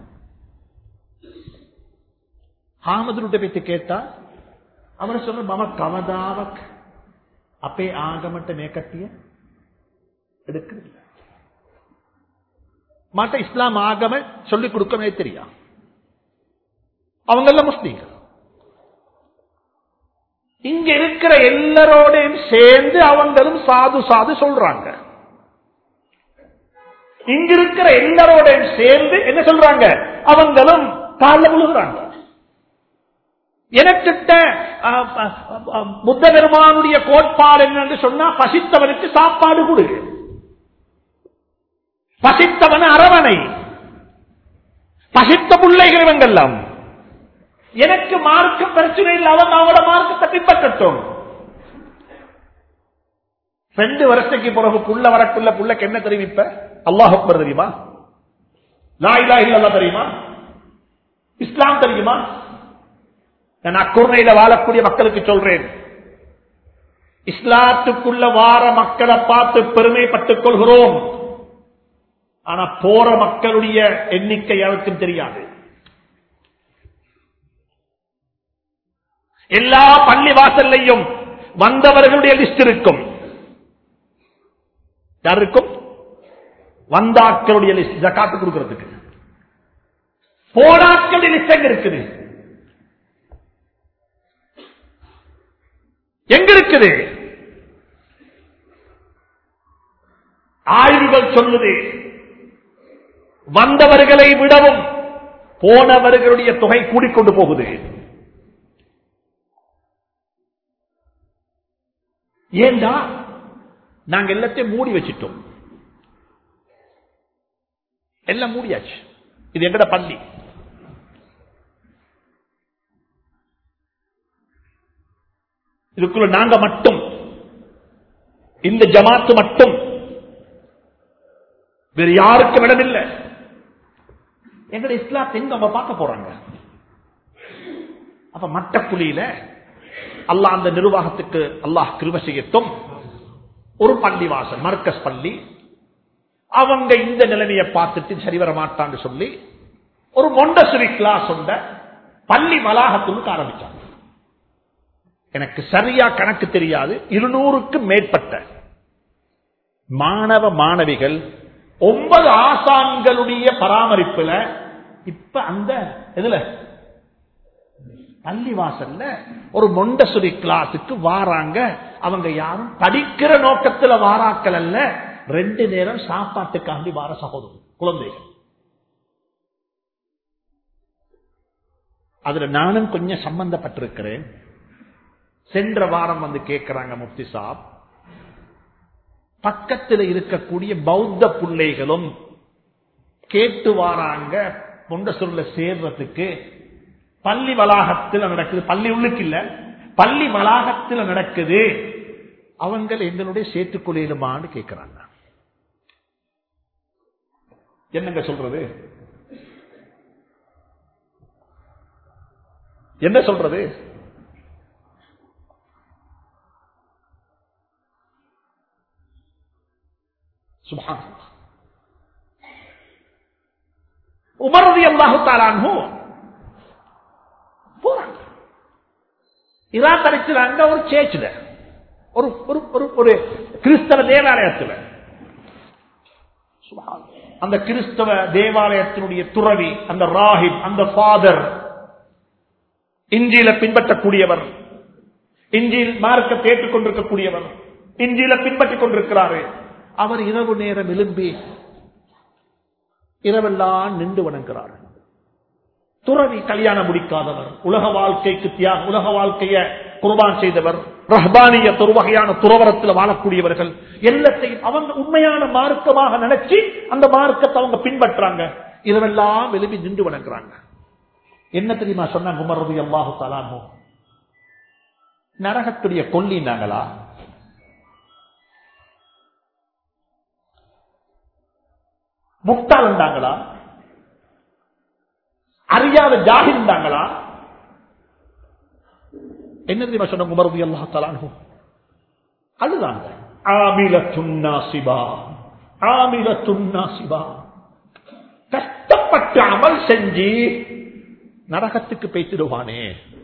ஹாமதுருட்ட பேச்சு கேட்டா அவர் சொல்ற மம கமதாவக் அப்பே ஆகமட்ட மேக்கட்டிய எடுக்கிறது மாட்ட இஸ்லாம் ஆகம சொல்லிக் கொடுக்கவே தெரியா அவங்க எல்லாம் முஸ்லீம்கள் இங்க இருக்கிற எல்லாரோடையும் சேர்ந்து அவங்களும் சாது சாது சொல்றாங்க இங்க இருக்கிற எல்லாரோடையும் சேர்ந்து என்ன சொல்றாங்க அவங்களும் கால விழுகிறாங்க எனக்கிட்ட அஹ், அஹ், அஹ், புத்த பெருமானுடைய கோட்பாடு என்னன்னு சொன்னா பசித்தவனுக்கு சாப்பாடு கொடு பசித்தவன் அரவணை பசித்த பிள்ளைகள் இவங்கெல்லாம் எனக்கு மார்க்க பிரச்சனை இல்லை அவங்க அவங்களோட மார்க்கத்தை பின்பற்றட்டும் ரெண்டு வருஷத்துக்கு பிறகு புள்ள வரக்குள்ள புள்ளக்கு என்ன தெரியும் இப்ப அல்லாஹ் அக்பர் தெரியுமா லா இலாஹ இல்லல்லாஹ் தெரியுமா இஸ்லாம் தெரியுமா நான் அக்குர்ணையில வாழக்கூடிய மக்களுக்கு சொல்றேன் இஸ்லாத்துக்குள்ள வார மக்களை பார்த்து பெருமைப்பட்டுக் கொள்கிறோம் ஆனா போற மக்களுடைய எண்ணிக்கை யாருக்கும் தெரியாது எல்லா பள்ளி வாசல்லையும் வந்தவர்களுடைய லிஸ்ட் இருக்கும் யார் இருக்கும் வந்தாக்களுடைய லிஸ்ட் ஜக்காத்து கொடுக்கிறதுக்கு போனாக்களுடைய லிஸ்ட் எங்க இருக்குது எங்க இருக்குது ஆய்வுகள் சொல்லுது வந்தவர்களை விடவும் போனவர்களுடைய தொகை கூடிக்கொண்டு போகுது ஏண்டா நாங்க எல்லாத்தையும் மூடி வச்சிட்டோம் எல்லாம் மூடியாச்சு இது எங்கட பள்ளி இதுக்குள்ள நாங்க மட்டும் இந்த ஜமாத்து மட்டும் வேறு யாருக்கும் இடமில்லை எங்களை இஸ்லாத்தை எங்க அவங்க பார்க்க போறாங்க அப்ப மட்டக்குழியில அல்லாஹ் அந்த நிர்வாகத்துக்கு அல்லாஹ் கிருப செய்யட்டும் ஒரு பள்ளி வாசல் மர்க்கஸ் பள்ளி அவங்க இந்த நிலைமையை பார்த்துட்டு சரி வர மாட்டான்னு சொல்லி ஒரு மொண்டசுரி கிளாஸ் உண்ட பள்ளி வளாகத்துக்கு ஆரம்பிச்சாங்க எனக்கு சரியா கணக்கு தெரியாது இருநூறுக்கு மேற்பட்ட மாணவ மாணவிகள் ஒன்பது ஆசான்களுடைய பராமரிப்புல இப்ப அந்த இதுல பள்ளி வாசல்ல ஒரு மொண்டசுரி கிளாஸுக்கு வாராங்க அவங்க யாரும் படிக்கிற நோக்கத்துல வாராக்கள் அல்ல ரெண்டு நேரம் சாப்பாட்டுக்காண்டி வார சகோதரர் குழந்தைகள் அதுல நானும் கொஞ்சம் சம்பந்தப்பட்டிருக்கிறேன் சென்ற வாரம் வந்து கேட்கிறாங்க முப்தி சாப் பக்கத்தில் இருக்கக்கூடிய பௌத்த பிள்ளைகளும் கேட்டு வாராங்க பொண்டசூர்ல சேர்றதுக்கு பள்ளி வளாகத்தில் நடக்குது பள்ளி உள்ளுக்கு இல்ல பள்ளி வளாகத்தில் நடக்குது அவங்க எங்களுடைய சேர்த்துக்கொள்ளையிலுமான்னு கேட்கிறாங்க என்னங்க சொல்றது என்ன சொல்றது சுபான் உமரதி அல்லாஹு தாலான்ஹூ போறாங்க இரான் தரிச்சுறாங்க ஒரு சேர்ச்சில ஒரு ஒரு ஒரு ஒரு கிறிஸ்தவ தேவாலயத்தில் அந்த கிறிஸ்தவ தேவாலயத்தினுடைய துறவி அந்த ராஹிப் அந்த ஃபாதர் இஞ்சியில பின்பற்றக்கூடியவர் இஞ்சியில் மார்க்க கேட்டுக் கொண்டிருக்கக்கூடியவர் இஞ்சியில பின்பற்றிக் கொண்டிருக்கிறாரு அவர் இரவு நேரம் எழும்பி இரவெல்லாம் நின்று வணங்குகிறார் துறவி கல்யாணம் முடிக்காதவர் உலக வாழ்க்கைக்கு தியாக உலக வாழ்க்கைய குர்பான் செய்தவர் ரஹ்பானிய ஒரு வகையான துறவரத்தில் வாழக்கூடியவர்கள் எல்லாத்தையும் அவங்க உண்மையான மார்க்கமாக நினைச்சு அந்த மார்க்கத்தை அவங்க பின்பற்றாங்க இரவெல்லாம் எழுப்பி நின்று வணங்குறாங்க என்ன தெரியுமா சொன்னாங்க உமரது அல்லாஹு தலாமோ நரகத்துடைய கொல்லினாங்களா முட்டாள் இருந்தாங்களா அறியாத ஜாகி இருந்தாங்களா என்ன தெரியுமா சொன்ன உமரது அல்லா தலானு அதுதாங்க ஆமில துன்னா சிபா ஆமில துன்னா சிபா கஷ்டப்பட்டு அமல் செஞ்சு நரகத்துக்கு பேசிடுவானே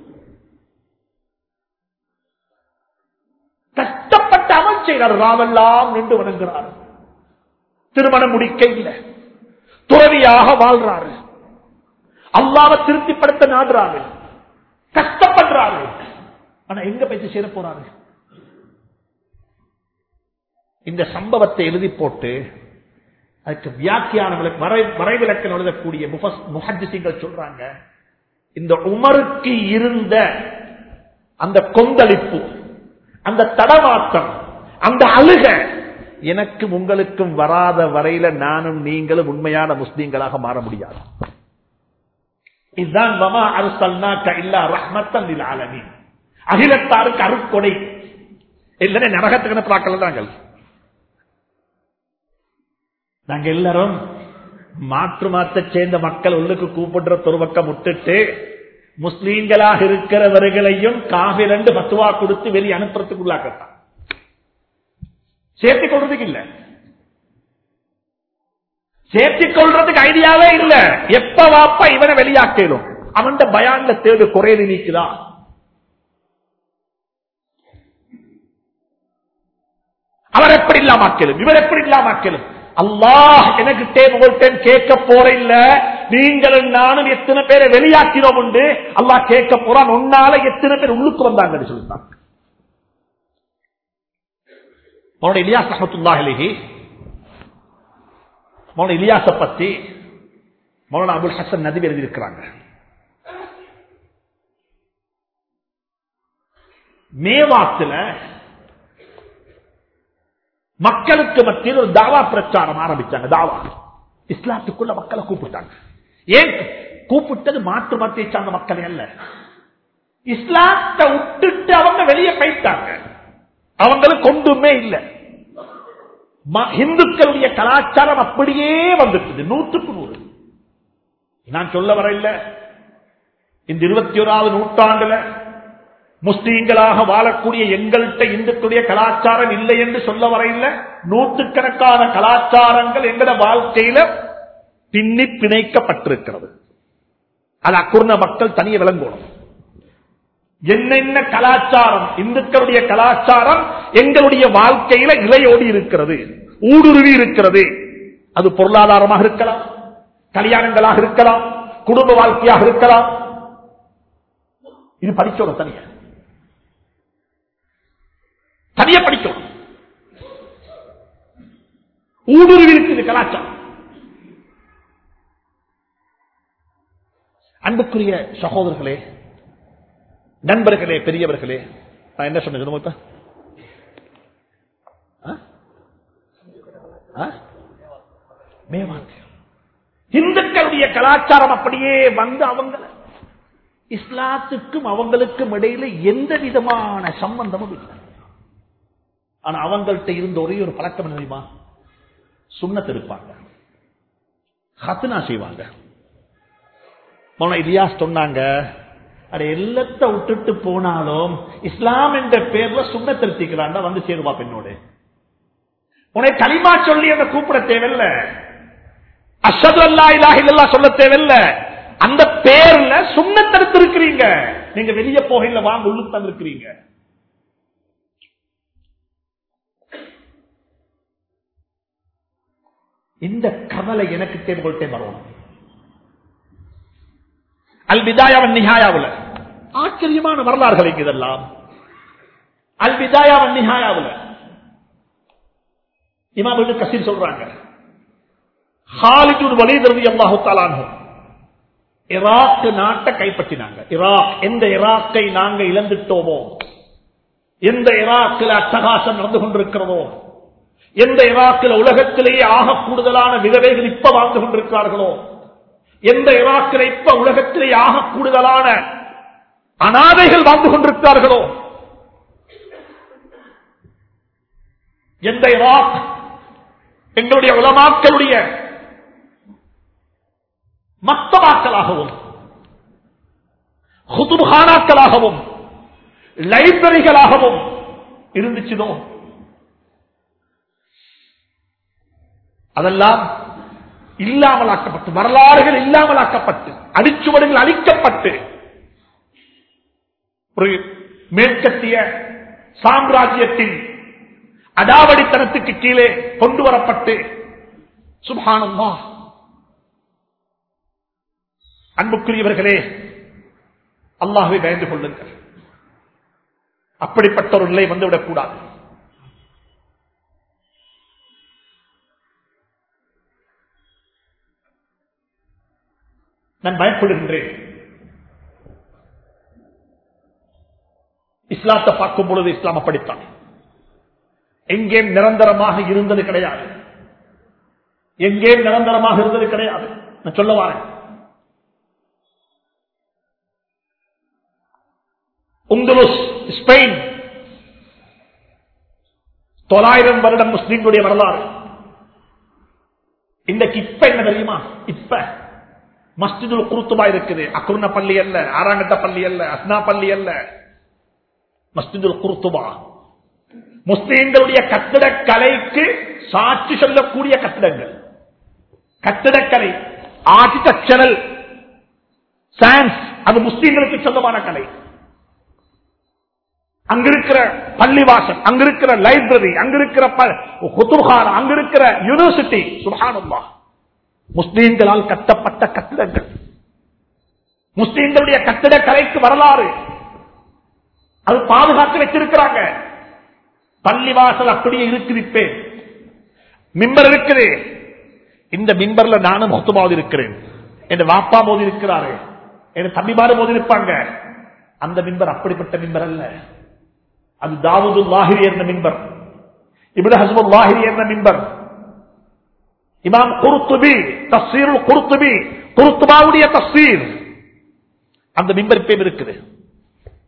கஷ்டப்பட்டு அமல் செய்கிறார் ராவெல்லாம் நின்று வணங்குகிறார் திருமணம் முடிக்க இல்லை துறவியாக வாழ்றாரு அல்லாவை திருப்திப்படுத்த நாடுறாரு கஷ்டப்படுறாரு ஆனா எங்க பேச்சு சேர போறாரு இந்த சம்பவத்தை எழுதி போட்டு அதுக்கு வியாக்கியான வரைவிலக்கணம் எழுதக்கூடிய முஹத்திசிங்கள் சொல்றாங்க இந்த உமருக்கு இருந்த அந்த கொந்தளிப்பு அந்த தடவாட்டம் அந்த அழுக எனக்கும் உங்களுக்கும் வராத வரையில நானும் நீங்களும் உண்மையான முஸ்லீம்களாக மாற முடியாது இதுதான் வமா அருசல்னாக்க இல்லா ரஹ்மத்தன் ஆலமீன் அகிலத்தாருக்கு அருட்கொடை இல்லைன்னா நரகத்துக்கு பார்க்கல நாங்கள் நாங்க எல்லாரும் மாற்று மாற்ற சேர்ந்த மக்கள் உள்ளுக்கு கூப்பிடுற துருவக்கம் விட்டுட்டு முஸ்லீம்களாக இருக்கிறவர்களையும் காவிரண்டு பத்துவா கொடுத்து வெளியே அனுப்புறதுக்குள்ளாக்கத்தான் சேர்த்துக் கொள்றதுக்கு இல்ல சேர்த்திக் கொள்றதுக்கு ஐடியாவே இல்ல எப்ப வாப்பா இவனை வெளியாக்கலும் அவன் பயான்ல தேடு குறையது நீக்குதா அவர் எப்படி இல்லாமக்கலும் இவர் எப்படி இல்லாமக்கலும் அல்லாஹ் எனக்கு தேவைட்டேன் கேட்க போற இல்ல நீங்களும் நானும் எத்தனை பேரை வெளியாக்கிறோம் உண்டு அல்லாஹ் கேட்க போறான் உன்னால எத்தனை பேர் உள்ளுக்கு வந்தாங்கன்னு சொல்லிட்டாங்க மௌன இலியாஸ் ரஹமத்துல்லாஹிலேஹி மௌன இலியாச பத்தி மௌலானா அபுல் ஹசன் நதி எழுதியிருக்கிறாங்க மேவாத்துல மக்களுக்கு மத்தியில் ஒரு தாவா பிரச்சாரம் ஆரம்பிச்சாங்க தாவா இஸ்லாத்துக்குள்ள மக்களை கூப்பிட்டாங்க ஏன் கூப்பிட்டது மாற்று மத்தியை சார்ந்த மக்கள் அல்ல இஸ்லாத்தை விட்டுட்டு அவங்க வெளியே போயிட்டாங்க அவங்களுக்கு ஒன்றுமே இல்லை ம- இந்துக்களுடைய கலாச்சாரம் அப்படியே வந்துட்டது நூற்றுக்கு நூறு நான் சொல்ல வர இல்ல இந்த இருபத்தி ஓராவது நூற்றாண்டுல முஸ்லீம்களாக வாழக்கூடிய எங்கள்கிட்ட இந்துக்களுடைய கலாச்சாரம் இல்லை என்று சொல்ல வர இல்ல நூற்றுக்கணக்கான கலாச்சாரங்கள் எங்கட வாழ்க்கையில பின்னி பிணைக்கப்பட்டிருக்கிறது அது அக்குர்ண மக்கள் தனியே விளங்கணும் என்னென்ன கலாச்சாரம் இந்துக்களுடைய கலாச்சாரம் எங்களுடைய வாழ்க்கையில இலையோடி இருக்கிறது ஊடுருவி இருக்கிறது அது பொருளாதாரமாக இருக்கலாம் கல்யாணங்களாக இருக்கலாம் குடும்ப வாழ்க்கையாக இருக்கலாம் இது படிச்சோம் தனியா தனியா படிச்சோம் ஊடுருவி இருக்குது கலாச்சாரம் அன்புக்குரிய சகோதரர்களே நண்பர்களே பெரியவர்களே நான் என்ன சொன்னேன் இப்ப ஆ? ஆ? மேவாக்கு இந்துக்களுடைய கலாச்சாரம் அப்படியே வந்து அவங்க இஸ்லாத்துக்கும் அவங்களுக்கும் இடையில எந்த விதமான சம்பந்தமும் இல்லை ஆனா அவங்கள்ட்ட இருந்த ஒரே ஒரு பழக்கம் என்ன தெரியுமா சுண்ணத் இருப்பாங்க ஹத்னா செய்வாங்க மௌன இலியாஸ் சொன்னாங்க அட எல்லாத்த விட்டுட்டு போனாலும் இஸ்லாம் என்ற பேர்ல சுண்ணத்திருத்திக்கிறான் வந்து சேருவா பெண்ணோடு உன்னை களிமா சொல்லி அந்த கூப்பிட தேவையில்ல அஷது அல்லா இலாஹ இல்லல்லா சொல்ல தேவையில்ல அந்த பேர்ல சுண்ணத்தெடுத்து இருக்கிறீங்க நீங்க வெளியே போகையில வாங்க உள்ளு தந்திருக்கிறீங்க இந்த கவலை எனக்கு தேர்வுகள்ட்டே வரும் அல் விதாயாவன் நிஹாயாவுல ஆச்சரியமான வரலாறுகள் இங்க இதெல்லாம் அல் விதாயாவன் நிஹாயாவுல இமாம் இப்னு கசீர் சொல்றாங்க ஹாலிஜுல் வலீத் ரலியல்லாஹு தஆலா அன்ஹு ஈராக் நாட்டை கைப்பற்றினாங்க ஈராக் எந்த ஈராக்கை நாங்க இழந்துட்டோமோ எந்த ஈராக்கில் அட்டகாசம் நடந்து கொண்டிருக்கிறதோ எந்த ஈராக்கில் உலகத்திலேயே ஆக கூடுதலான விதவைகள் இப்ப வாழ்ந்து கொண்டிருக்கிறார்களோ எந்த ஈராக்கில் இப்ப உலகத்திலேயே ஆக கூடுதலான அனாதைகள் வாழ்ந்து கொண்டிருக்கிறார்களோ எந்த ஈராக் எங்களுடைய உலமாக்களுடைய மக்தமாக்களாகவும் ஹுதுபானாக்களாகவும் லைப்ரரிகளாகவும் இருந்துச்சுதோ அதெல்லாம் இல்லாமலாக்கப்பட்டு வரலாறுகள் இல்லாமலாக்கப்பட்டு அடிச்சுவடுகள் அழிக்கப்பட்டு ஒரு மேற்கத்திய சாம்ராஜ்யத்தின் அடாவடித்தனத்துக்கு கீழே கொண்டு வரப்பட்டு சுபானம்மா அன்புக்குரியவர்களே அல்லாஹை பயந்து கொள்ளுங்கள் அப்படிப்பட்ட ஒரு நிலை வந்துவிடக் கூடாது நான் பயப்படுகின்றேன் இஸ்லாத்தை பார்க்கும் பொழுது இஸ்லாம் அப்படித்தான் எங்கேயும் நிரந்தரமாக இருந்தது கிடையாது எங்கேயும் நிரந்தரமாக இருந்தது கிடையாது நான் சொல்ல வாரேன் உந்துலுஸ் ஸ்பெயின் தொள்ளாயிரம் வருடம் முஸ்லீம்களுடைய வரலாறு இன்றைக்கு இப்ப என்ன தெரியுமா இப்ப மஸ்ஜிதுல் குருத்துபா இருக்குது அக்குர்ண பள்ளி அல்ல ஆறாங்கட்ட பள்ளி அல்ல அஸ்னா பள்ளி அல்ல மஸ்ஜிதுல் குருத்துபா முஸ்லீம்களுடைய கட்டிடக்கலைக்கு சாட்சி சொல்லக்கூடிய கட்டிடங்கள் கட்டிடக்கலை ஆர்கிடெக்சரல் சயின்ஸ் அது முஸ்லீம்களுக்கு சொந்தமான கலை அங்கிருக்கிற பள்ளிவாசல் அங்கிருக்கிற லைப்ரரி அங்கிருக்கிற குத்துர்கான் அங்கிருக்கிற யூனிவர்சிட்டி சுகானம்மா முஸ்லீம்களால் கட்டப்பட்ட கட்டிடங்கள் முஸ்லீம்களுடைய கட்டிடக்கலைக்கு வரலாறு அது பாதுகாத்து வச்சிருக்கிறாங்க பள்ளிவாசல் அப்படியே இருக்குதிப்பேன் மிம்பர் இருக்குது இந்த மிம்பர்ல நானும் மொத்தமாவது இருக்கிறேன் என் வாப்பா மோதி இருக்கிறாரு என் தம்பிமாரு மோதி இருப்பாங்க அந்த மிம்பர் அப்படிப்பட்ட மிம்பர் அல்ல அது தாவூது லாஹிரி என்ற மிம்பர் இப்னு ஹஸ்முல் லாஹிரி என்ற மிம்பர் இமாம் குருத்துபி தஸ்ஸீருல் குருத்துபி குருத்துபாவுடைய தஸ்ஸீர் அந்த மிம்பர் இப்பயும் இருக்குது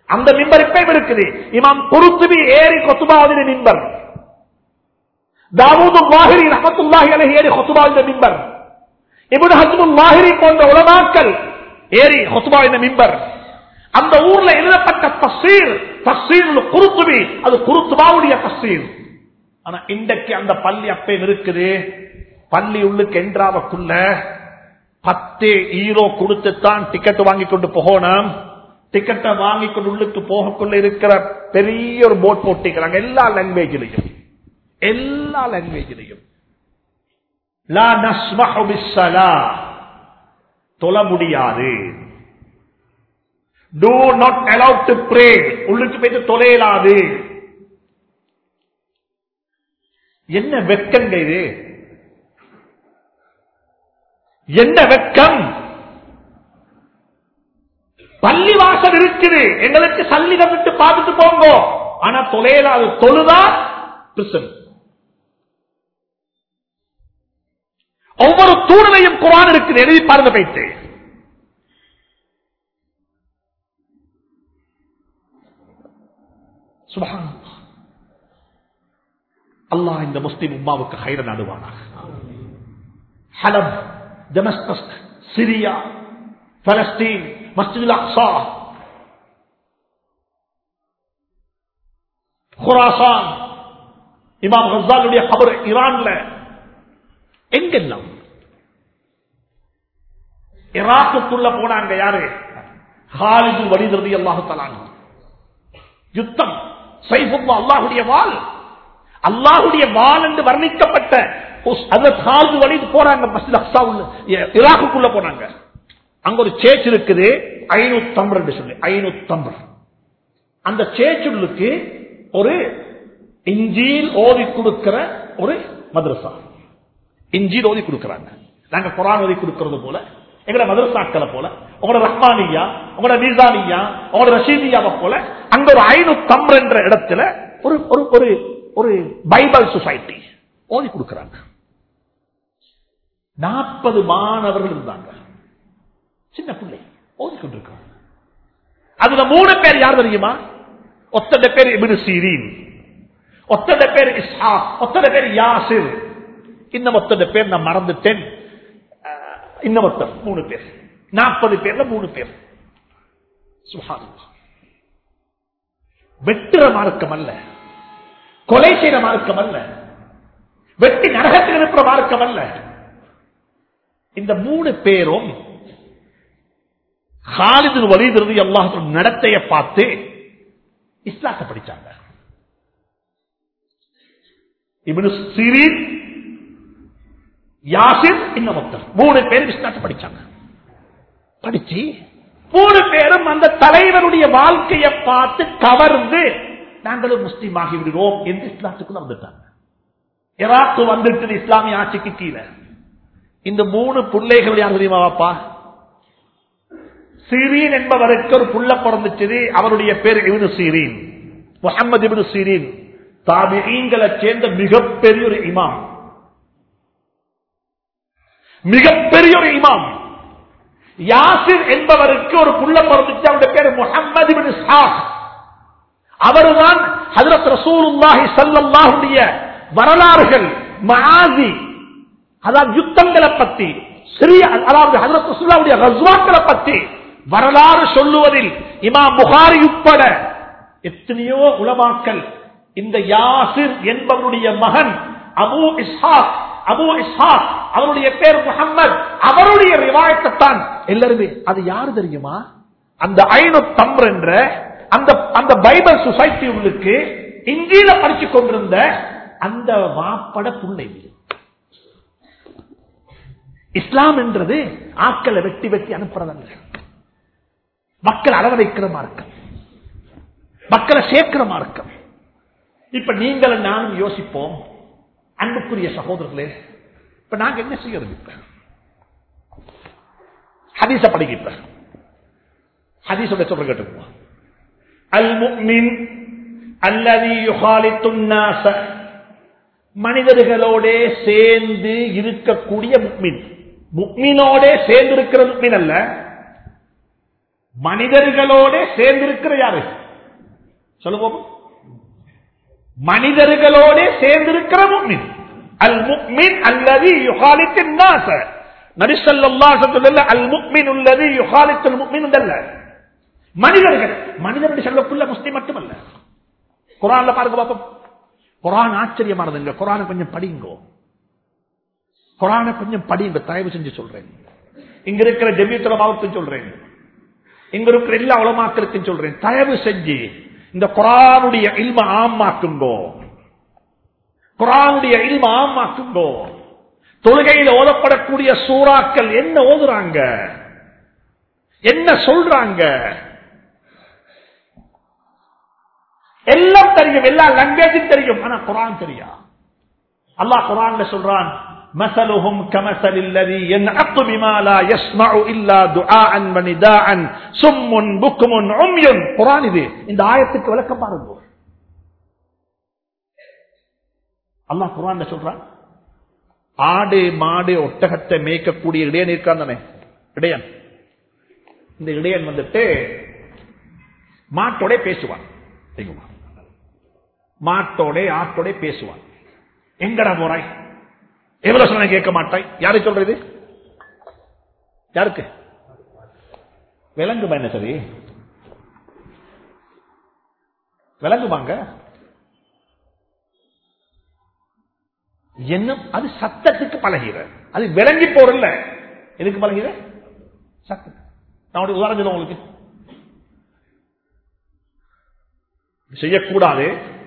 அந்த மிம்பர் இப்பயும் இருக்குது இமாம் குருத்துபி ஏறி கொத்துபாவதின மிம்பர் தாவூது மாஹிரி ரஹமத்துல்லாஹி அலைஹி ஏறி கொத்துபாவின மிம்பர் இப்னு ஹஸ்முல் மாஹிரி போன்ற உலமாக்கள் ஏறி கொத்துபாவின மிம்பர் அந்த ஊர்ல எழுதப்பட்ட தஸ்ஸீர் தஸ்ஸீர் குருத்துபி அது குருத்துபாவுடைய தஸ்ஸீர் ஆனா இன்றைக்கு அந்த பள்ளி அப்பயும் இருக்குது பள்ளி உள்ளுக்கு என்றாவக்குள்ள பத்து ஈரோ கொடுத்துத்தான் டிக்கெட் வாங்கி கொண்டு போகணும் டிக்கெட்டை வாங்கி கொண்டு உள்ளுக்கு போகக்குள்ள இருக்கிற பெரிய ஒரு போட் போட்டிக்கிறாங்க எல்லா லாங்குவேஜிலையும் எல்லா லாங்குவேஜிலையும் லா நஸ்மஹு பிஸ்ஸலா தொழ முடியாது do not allowed to pray உள்ளுக்கு போயிட்டு தொலையலாது என்ன வெக்கங்க இது என்ன வெக்கம் பள்ளிவாசல் இருக்குது எங்களுக்கு சல்லிடம் விட்டு பார்த்துட்டு போங்க ஆனா தொலையலாது தொழுதா பிரிசன் ஒவ்வொரு தூணிலையும் குரான் இருக்குது எழுதி பாருங்க போயிட்டு சுபஹானல்லாஹ். அல்லாஹ் இந்த முஸ்லிம் உம்மாவுக்கு ஹைர நடுவானாக ஹலப் டெமஸ்கஸ் சிரியா பலஸ்தீன் மஸ்ஜித் அக்ஸா குராசான் இமாம் ஹசாலுடைய கபர் ஈரான்ல எங்கெல்லாம் ஈராக்குக்குள்ள போனாங்க யாரு ஹாலிது வலிதரதி அல்லாஹு தலான் யுத்தம் சைஃபுல்லா அல்லாஹுடைய வாள் அல்லாஹுடைய வாள் என்று வர்ணிக்கப்பட்ட ஹஜரத் ஹாலிது வலிது போறாங்க மஸ்ஜித் அக்ஸா உள்ள ஈராக்குக்குள்ள போனாங்க அங்க ஒரு சேச் இருக்குது ஐநூத்தம்பர் என்று சொல்லி ஐநூத்தம்பர் அந்த சேச்சுள்ளுக்கு ஒரு இஞ்சியில் ஓதி கொடுக்கிற ஒரு மதரசா இஞ்சியில் ஓதி கொடுக்கிறாங்க நாங்க குரான் ஓதி கொடுக்கிறது போல எங்கட மதரசாக்களை போல உங்களோட ரஹ்மானியா உங்களோட மீசானியா உங்களோட ரஷீதியாவை போல அங்க ஒரு ஐநூத்தம்பர் என்ற இடத்துல ஒரு ஒரு ஒரு ஒரு பைபிள் சொசைட்டி ஓதி கொடுக்கிறாங்க நாற்பது மாணவர்கள் இருந்தாங்க சின்ன பிள்ளை ஓதிக்கொண்டிருக்காங்க அதுல மூணு பேர் யார் தெரியுமா ஒத்தட பேர் இபின் சீரீன் ஒத்தட பேர் இஸ்ஹா ஒத்தட பேர் யாசிர் இன்னும் ஒத்தட பேர் நான் மறந்துட்டேன் அஹ், இன்னும் ஒருத்தர் மூணு பேர் நாற்பது பேர்ல மூணு பேர் சுஹானல்லாஹ். வெட்டுற மார்க்கம் அல்ல கொலை செய்யற மார்க்கம் அல்ல வெட்டி நரகத்தில் இருக்கிற மார்க்கம் அல்ல இந்த மூணு பேரும் ஹாலிது வலிதிருந்து அல்லாஹ் நடத்தைய பார்த்து இஸ்லாத்தை படிச்சாங்க இவனு சிரீன் யாசிர் இன்னமொத்தர் மூணு பேரும் இஸ்லாத்தை படிச்சாங்க படிச்சு மூணு பேரும் அந்த தலைவருடைய வாழ்க்கையை பார்த்து கவர்ந்து நாங்களும் முஸ்லீம் ஆகிவிடுவோம் என்று இஸ்லாத்துக்குள்ள வந்துட்டாங்க ஈராக்கு வந்துட்டு இஸ்லாமிய ஆட்சிக்கு கீழே இந்த மூணு பிள்ளைகள் யார் தெரியுமா பாப்பா சீரீன் என்பவருக்கு ஒரு புள்ள பிறந்துச்சு அவருடைய பேர் இவனு சீரீன் முகமது இவனு சீரீன் தாபிகளை சேர்ந்த மிகப்பெரிய ஒரு இமாம் மிகப்பெரிய ஒரு இமாம் யாசிர் என்பவருக்கு ஒரு புள்ள பிறந்துச்சு அவருடைய பேர் முகமது இபின் இஸ்ஹாக் அவர்தான் ஹஜரத் ரசூலுல்லாஹி ஸல்லல்லாஹுடைய வரலாறுகள் மஆசி அதாவது யுத்தங்களை பத்தி சிறிய அதாவது ஹஜரத் ரசூலுல்லாஹுடைய கஸ்வாக்களை பத்தி வரலாறு சொல்லுவதில் இமாம் புகாரி உட்பட எத்தனையோ உலமாக்கள் இந்த யாசிர் என்பவருடைய மகன் அபு இஸ்ஹாக் அபு இஸ்ஹாக் அவருடைய பேர் முகம்மது அவருடைய ரிவாயத்தை தான் எல்லாருமே அது யாரு தெரியுமா அந்த ஐநூ தம்ர் என்ற அந்த அந்த பைபிள் சொசைட்டி உள்ளுக்கு இந்தியில படிச்சு கொண்டிருந்த அந்த மாப்பட புள்ளை இஸ்லாம் என்றது ஆக்களை வெட்டி வெட்டி அனுப்புறதல்ல மக்கள் அளவடைக்கிற மார்க்கம் மக்களை சேர்க்கிற மார்க்கம் இப்ப நீங்கள் நானும் யோசிப்போம் அன்புக்குரிய சகோதரர்களே இப்ப நாங்க என்ன செய்யறது இப்ப ஹதீச படிக்க இப்ப ஹதீசோட சொல்ற கேட்டுக்குவோம் அல் முக்மின் அல்லது யுகாலித்துன்னாச மனிதர்களோட சேர்ந்து இருக்கக்கூடிய முக்மின் முக்மினோட சேர்ந்து இருக்கிற முக்மின் அல்ல மனிதர்களோட சேர்ந்திருக்கிற யாரு சொல்லுவோம் மனிதர்களோட சேர்ந்திருக்கிற முக்மின் அல் முக்மின் அல்லது யுகாலித்தின் நாச நரிசல்லாசத்துல அல் முக்மின் உள்ளது யுகாலித்தல் முக்மின் அல்ல மனிதர்கள் மனிதர்கள் சொல்லக்குள்ள முஸ்லிம் மட்டுமல்ல குரான்ல பாருங்க பாப்போம் குரான் ஆச்சரியமானதுங்க குரானை கொஞ்சம் படிங்கோ குரானை கொஞ்சம் படிங்க தயவு செஞ்சு சொல்றேன் இங்க இருக்கிற ஜெமியத்துல மாவட்டம் சொல்றேன் இங்க இருக்கிற எல்லா உலமாக்களுக்கும் சொல்றேன் தயவு செஞ்சு இந்த குரானுடைய இல்ம ஆமாக்குங்கோ குரானுடைய இல்ம ஆமாக்குங்கோ தொழுகையில் ஓதப்படக்கூடிய சூறாக்கள் என்ன ஓதுறாங்க என்ன சொல்றாங்க எல்லாம் தெரியும் எல்லா லாங்குவேஜும் தெரியும் ஆனா குரான் தெரியா அல்லாஹ் குரான்ல சொல்றான் مثلهم كمثل الذي ينعق بما لا يسمع الا دعاء ونداء صم بكم عمي குரான் இது இந்த ஆயத்துக்கு விளக்கம் பாருங்க அல்லாஹ் குரான்ல சொல்றான் ஆடு மாடு ஒட்டகத்தை மேய்க்கக்கூடிய இடையன் இருக்கான் தானே இடையன் இந்த இடையன் வந்துட்டு மாட்டோட பேசுவான் தெரியுமா? மாட்டோட ஆட்டோட பேசுவான் எங்கடா போறாய் எவ்வளவு சொன்ன கேட்க மாட்டாய் யாரு சொல்றது யாருக்கு விலங்குமா என்ன சரி விலங்குமாங்க என்ன அது சத்தத்துக்கு பழகிற அது விளங்கி போறல எதுக்கு பழகிற சத்தம் நான் ஒரு உதாரணம் சொல்லுவேன் உங்களுக்கு செய்யக்கூடாது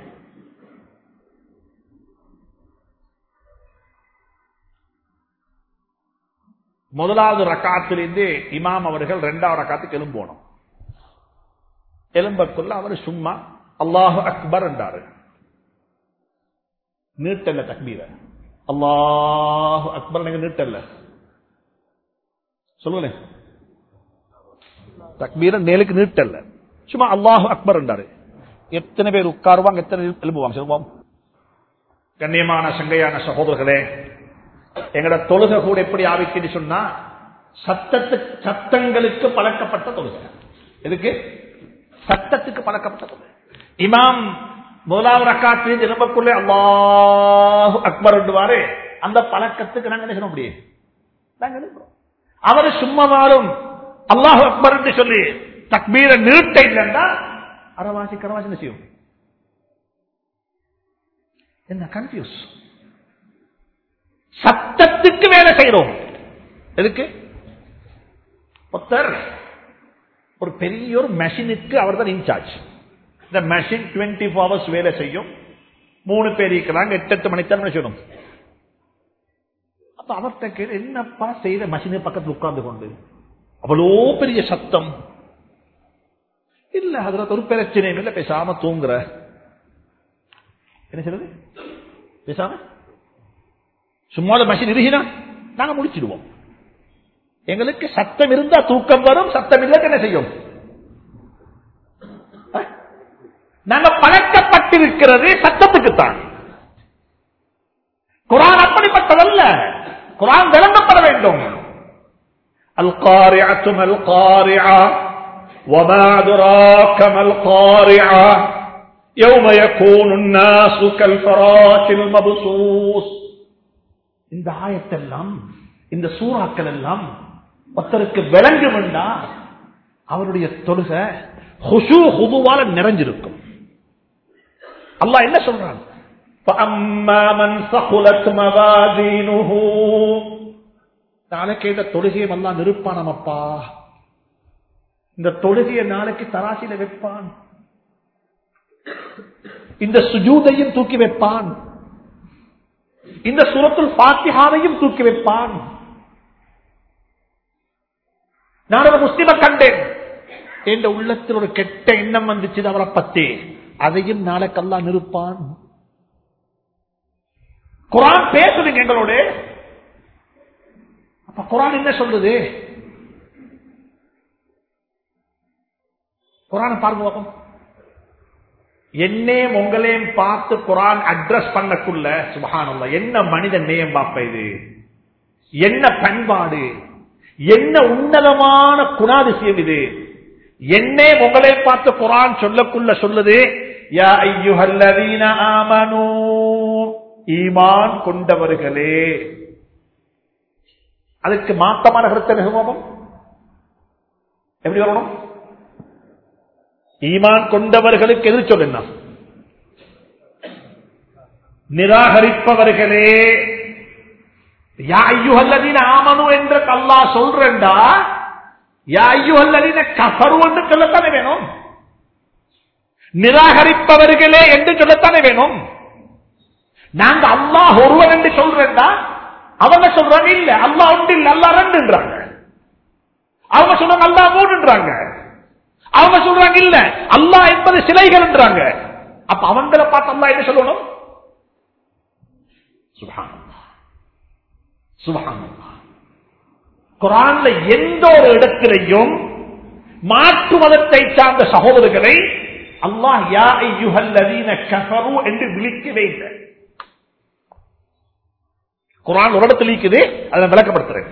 முதலாவது ரக்காத்திலிருந்து இமாம் அவர்கள் இரண்டாவது ரக்காத்துக்கு எலும்போனோம் எலும்பக்குள்ள அவர் சும்மா அல்லாஹு அக்பர் என்றாரு நீட்டல்ல தக்பீர அல்லாஹு அக்பர் நீங்க நீட்டல்ல சொல்லுங்களேன் தக்பீர நேலுக்கு நீட்டல்ல சும்மா அல்லாஹு அக்பர் என்றாரு எத்தனை பேர் உட்காருவாங்க எத்தனை எழுப்புவாங்க சொல்லுவோம் கண்ணியமான சங்கையான சகோதரர்களே எங்கட தொழுகை கூட எப்படி ஆவிக்குன்னு சொன்னா சத்தத்து சத்தங்களுக்கு பழக்கப்பட்ட தொழுகை எதுக்கு சத்தத்துக்கு பழக்கப்பட்ட தொழுகை இமாம் முதலாவது ரக்காத்திலிருந்து திரும்பக்குள்ளே அல்லாஹு அக்பர் என்றுவாரு அந்த பழக்கத்துக்கு நாங்க என்ன சொல்ல முடியும் நாங்க இருக்கிறோம் அவர் சும்மாவாலும் அல்லாஹு அக்பர் என்று சொல்லி தக்பீரை நிறுத்த இல்லைன்னா அறவாசி கரவாசி என்ன செய்யும் என்ன கன்ஃபியூஸ் சத்தத்துக்கு வேலை செய்யறோம் எதுக்கு ஒருத்தர் ஒரு பெரிய ஒரு மெஷினுக்கு அவர் தான் இன்சார்ஜ் இந்த மெஷின் டுவெண்ட்டி ஃபோர் ஹவர்ஸ் வேலை செய்யும் மூணு பேர் இருக்கிறாங்க எட்டு எட்டு மணி தான் செய்யணும் அப்ப அவர்கிட்ட கேட்டு என்னப்பா செய்த மெஷினு பக்கத்தில் உட்கார்ந்து கொண்டு அவ்வளோ பெரிய சத்தம் இல்ல அதுல ஒரு பிரச்சனையும் இல்ல பேசாம தூங்குற என்ன சொல்றது பேசாம சும்மா மெஷின் இருகினா நாங்க முடிச்சிடுவோம் எங்களுக்கு சத்தம் இருந்தா தூக்கம் வரும் சத்தம் இல்லை என்ன செய்யும் அஹ்? நாங்க பழக்கப்பட்டிருக்கிறது சத்தத்துக்குத்தான் குரான் அப்படிப்பட்டதல்ல குரான் விளங்கப்பட வேண்டும் القارعة ما القارعة وما أدراك ما القارعة يوم يكون الناس كالفراش المبثوث இந்த ஆயத்தெல்லாம் இந்த சூறாக்கள் எல்லாம் ஒருத்தருக்கு விளங்கு வேண்டா அவருடைய தொழுகை ஹுஷு ஹுதுவால நிறைஞ்சிருக்கும் அல்லாஹ் என்ன சொல்றான் فَأَمَّا مَنْ ثَقُلَتْ مَوَازِينُهُ நாளைக்கு இந்த தொழுகையை எல்லாம் நிறுப்பானமப்பா இந்த தொழுகையை நாளைக்கு தராசில வைப்பான் இந்த சுஜூதையும் தூக்கி வைப்பான் இந்த சுரத்துல் பாத்திஹாவையும் தூக்கி வைப்பான் நான் ஒரு முஸ்லிம கண்டேன் என்ற உள்ளத்தில் ஒரு கெட்ட எண்ணம் வந்துச்சு அவரை பத்தி அதையும் நாளைக்கெல்லாம் நிறுப்பான் குரான் பேசுதுங்க எங்களோட அப்ப குரான் என்ன சொல்லுது குரான பாருங்க பார்ப்போம். என்னையும் உங்களையும் பார்த்து குரான் அட்ரஸ் பண்ணக்குள்ள சுபஹானல்லா என்ன மனித நேயம் பாப்ப இது என்ன பண்பாடு என்ன உன்னதமான குணாதிசயம் இது என்னே உங்களை பார்த்து குரான் சொல்லக்குள்ள சொல்லுது யா ஐயுஹல்லதீன ஆமனூ ஈமான் கொண்டவர்களே அதுக்கு மாத்தமான கருத்து நிகமம் எப்படி வரணும் ஈமான் கொண்டவர்களுக்கு எதிர் சொல்லுங்க நிராகரிப்பவர்களே யா ஐயுஹல்லதீன ஆமனு என்று அல்லாஹ் சொல்றேன்டா யா ஐயுஹல்லதீன கஃபரு என்று சொல்லத்தானே வேணும் நிராகரிப்பவர்களே என்று சொல்லத்தானே வேணும் நாங்க அல்லாஹ் ஒருவன் என்று சொல்றேன்டா அவங்க சொல்றாங்க இல்ல அல்லாஹ் ஒன்று இல்ல அல்லாஹ் ரெண்டுன்றாங்க அவங்க சொல்றாங்க அல்லாஹ் மூணுன்றாங்க அவங்க சொல்றாங்க இல்ல அல்லாஹ் என்பது சிலைகள்ன்றாங்க அப்ப அவங்கள பார்த்து அல்லாஹ் என்ன சொல்லணும் சுபஹானல்லாஹ் சுபஹானல்லாஹ் குரான்ல எந்த ஒரு இடத்திலையும் மாற்று மதத்தை சார்ந்த சகோதரர்களை அல்லாஹ் யா ஐயுஹல்லதீன கஃபரு என்று விழிக்கவே இல்லை குரான் ஒரு இடத்துல இருக்குது அதை விளக்கப்படுத்துறேன்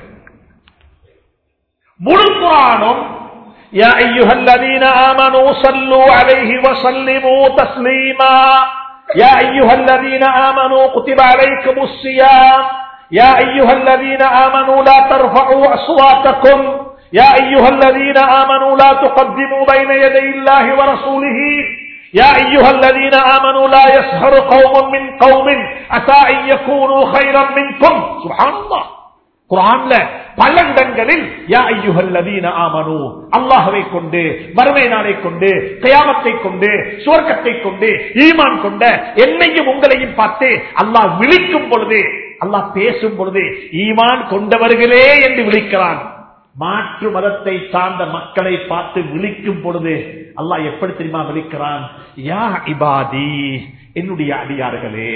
முழு குரானும் يا أيها الذين آمنوا صلوا عليه وسلموا تسليما يا أيها الذين آمنوا كتب عليكم الصيام يا أيها الذين آمنوا لا ترفعوا أصواتكم يا أيها الذين آمنوا لا تقدموا بين يدي الله ورسوله يا أيها الذين آمنوا لا يسهر قوم من قوم أتى أن يكونوا خيرا منكم سبحان الله குரான்ல பல இடங்களில் யா ஐயுஹல்லதீன ஆமனு அல்லாஹ்வை கொண்டு மறுமை நாளை கொண்டு கயாமத்தை கொண்டு சுவர்க்கத்தை கொண்டு ஈமான் கொண்ட என்னையும் உங்களையும் பார்த்து அல்லாஹ் விழிக்கும் பொழுது அல்லாஹ் பேசும் பொழுது ஈமான் கொண்டவர்களே என்று விழிக்கிறான் மாற்று மதத்தை சார்ந்த மக்களை பார்த்து விழிக்கும் பொழுது அல்லாஹ் எப்படி தெரியுமா விழிக்கிறான் யா இபாதி என்னுடைய அடியார்களே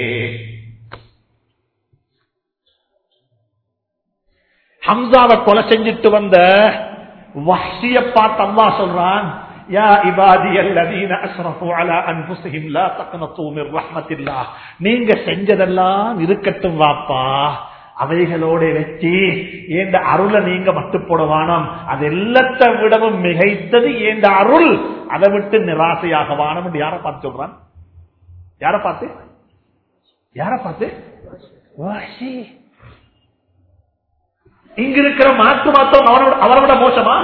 ஹம்சாவை கொலை செஞ்சுட்டு வந்த வஹ்ஷிய பார்த்து அல்லாஹ் சொல்றான் யா இபாதி அல்லதீன அஸ்ரஃபு அலா அன்ஃபுஸிஹிம் லா தக்னது மின் ரஹ்மத்தில்லாஹ் நீங்க செஞ்சதெல்லாம் இருக்கட்டும் வாப்பா அவைகளோட வச்சு ஏந்த அருளை நீங்க மட்டு போடவானம் அது எல்லாத்தை விடவும் மிகைத்தது ஏந்த அருள் அதை விட்டு நிராசையாக வானம் என்று யாரை பார்த்து சொல்றான் யாரை பார்த்து யாரை பார்த்து வஹ்ஷி இங்க இருக்கிற மாற்று மாத்தம் அவரோட அவரோட மோசமா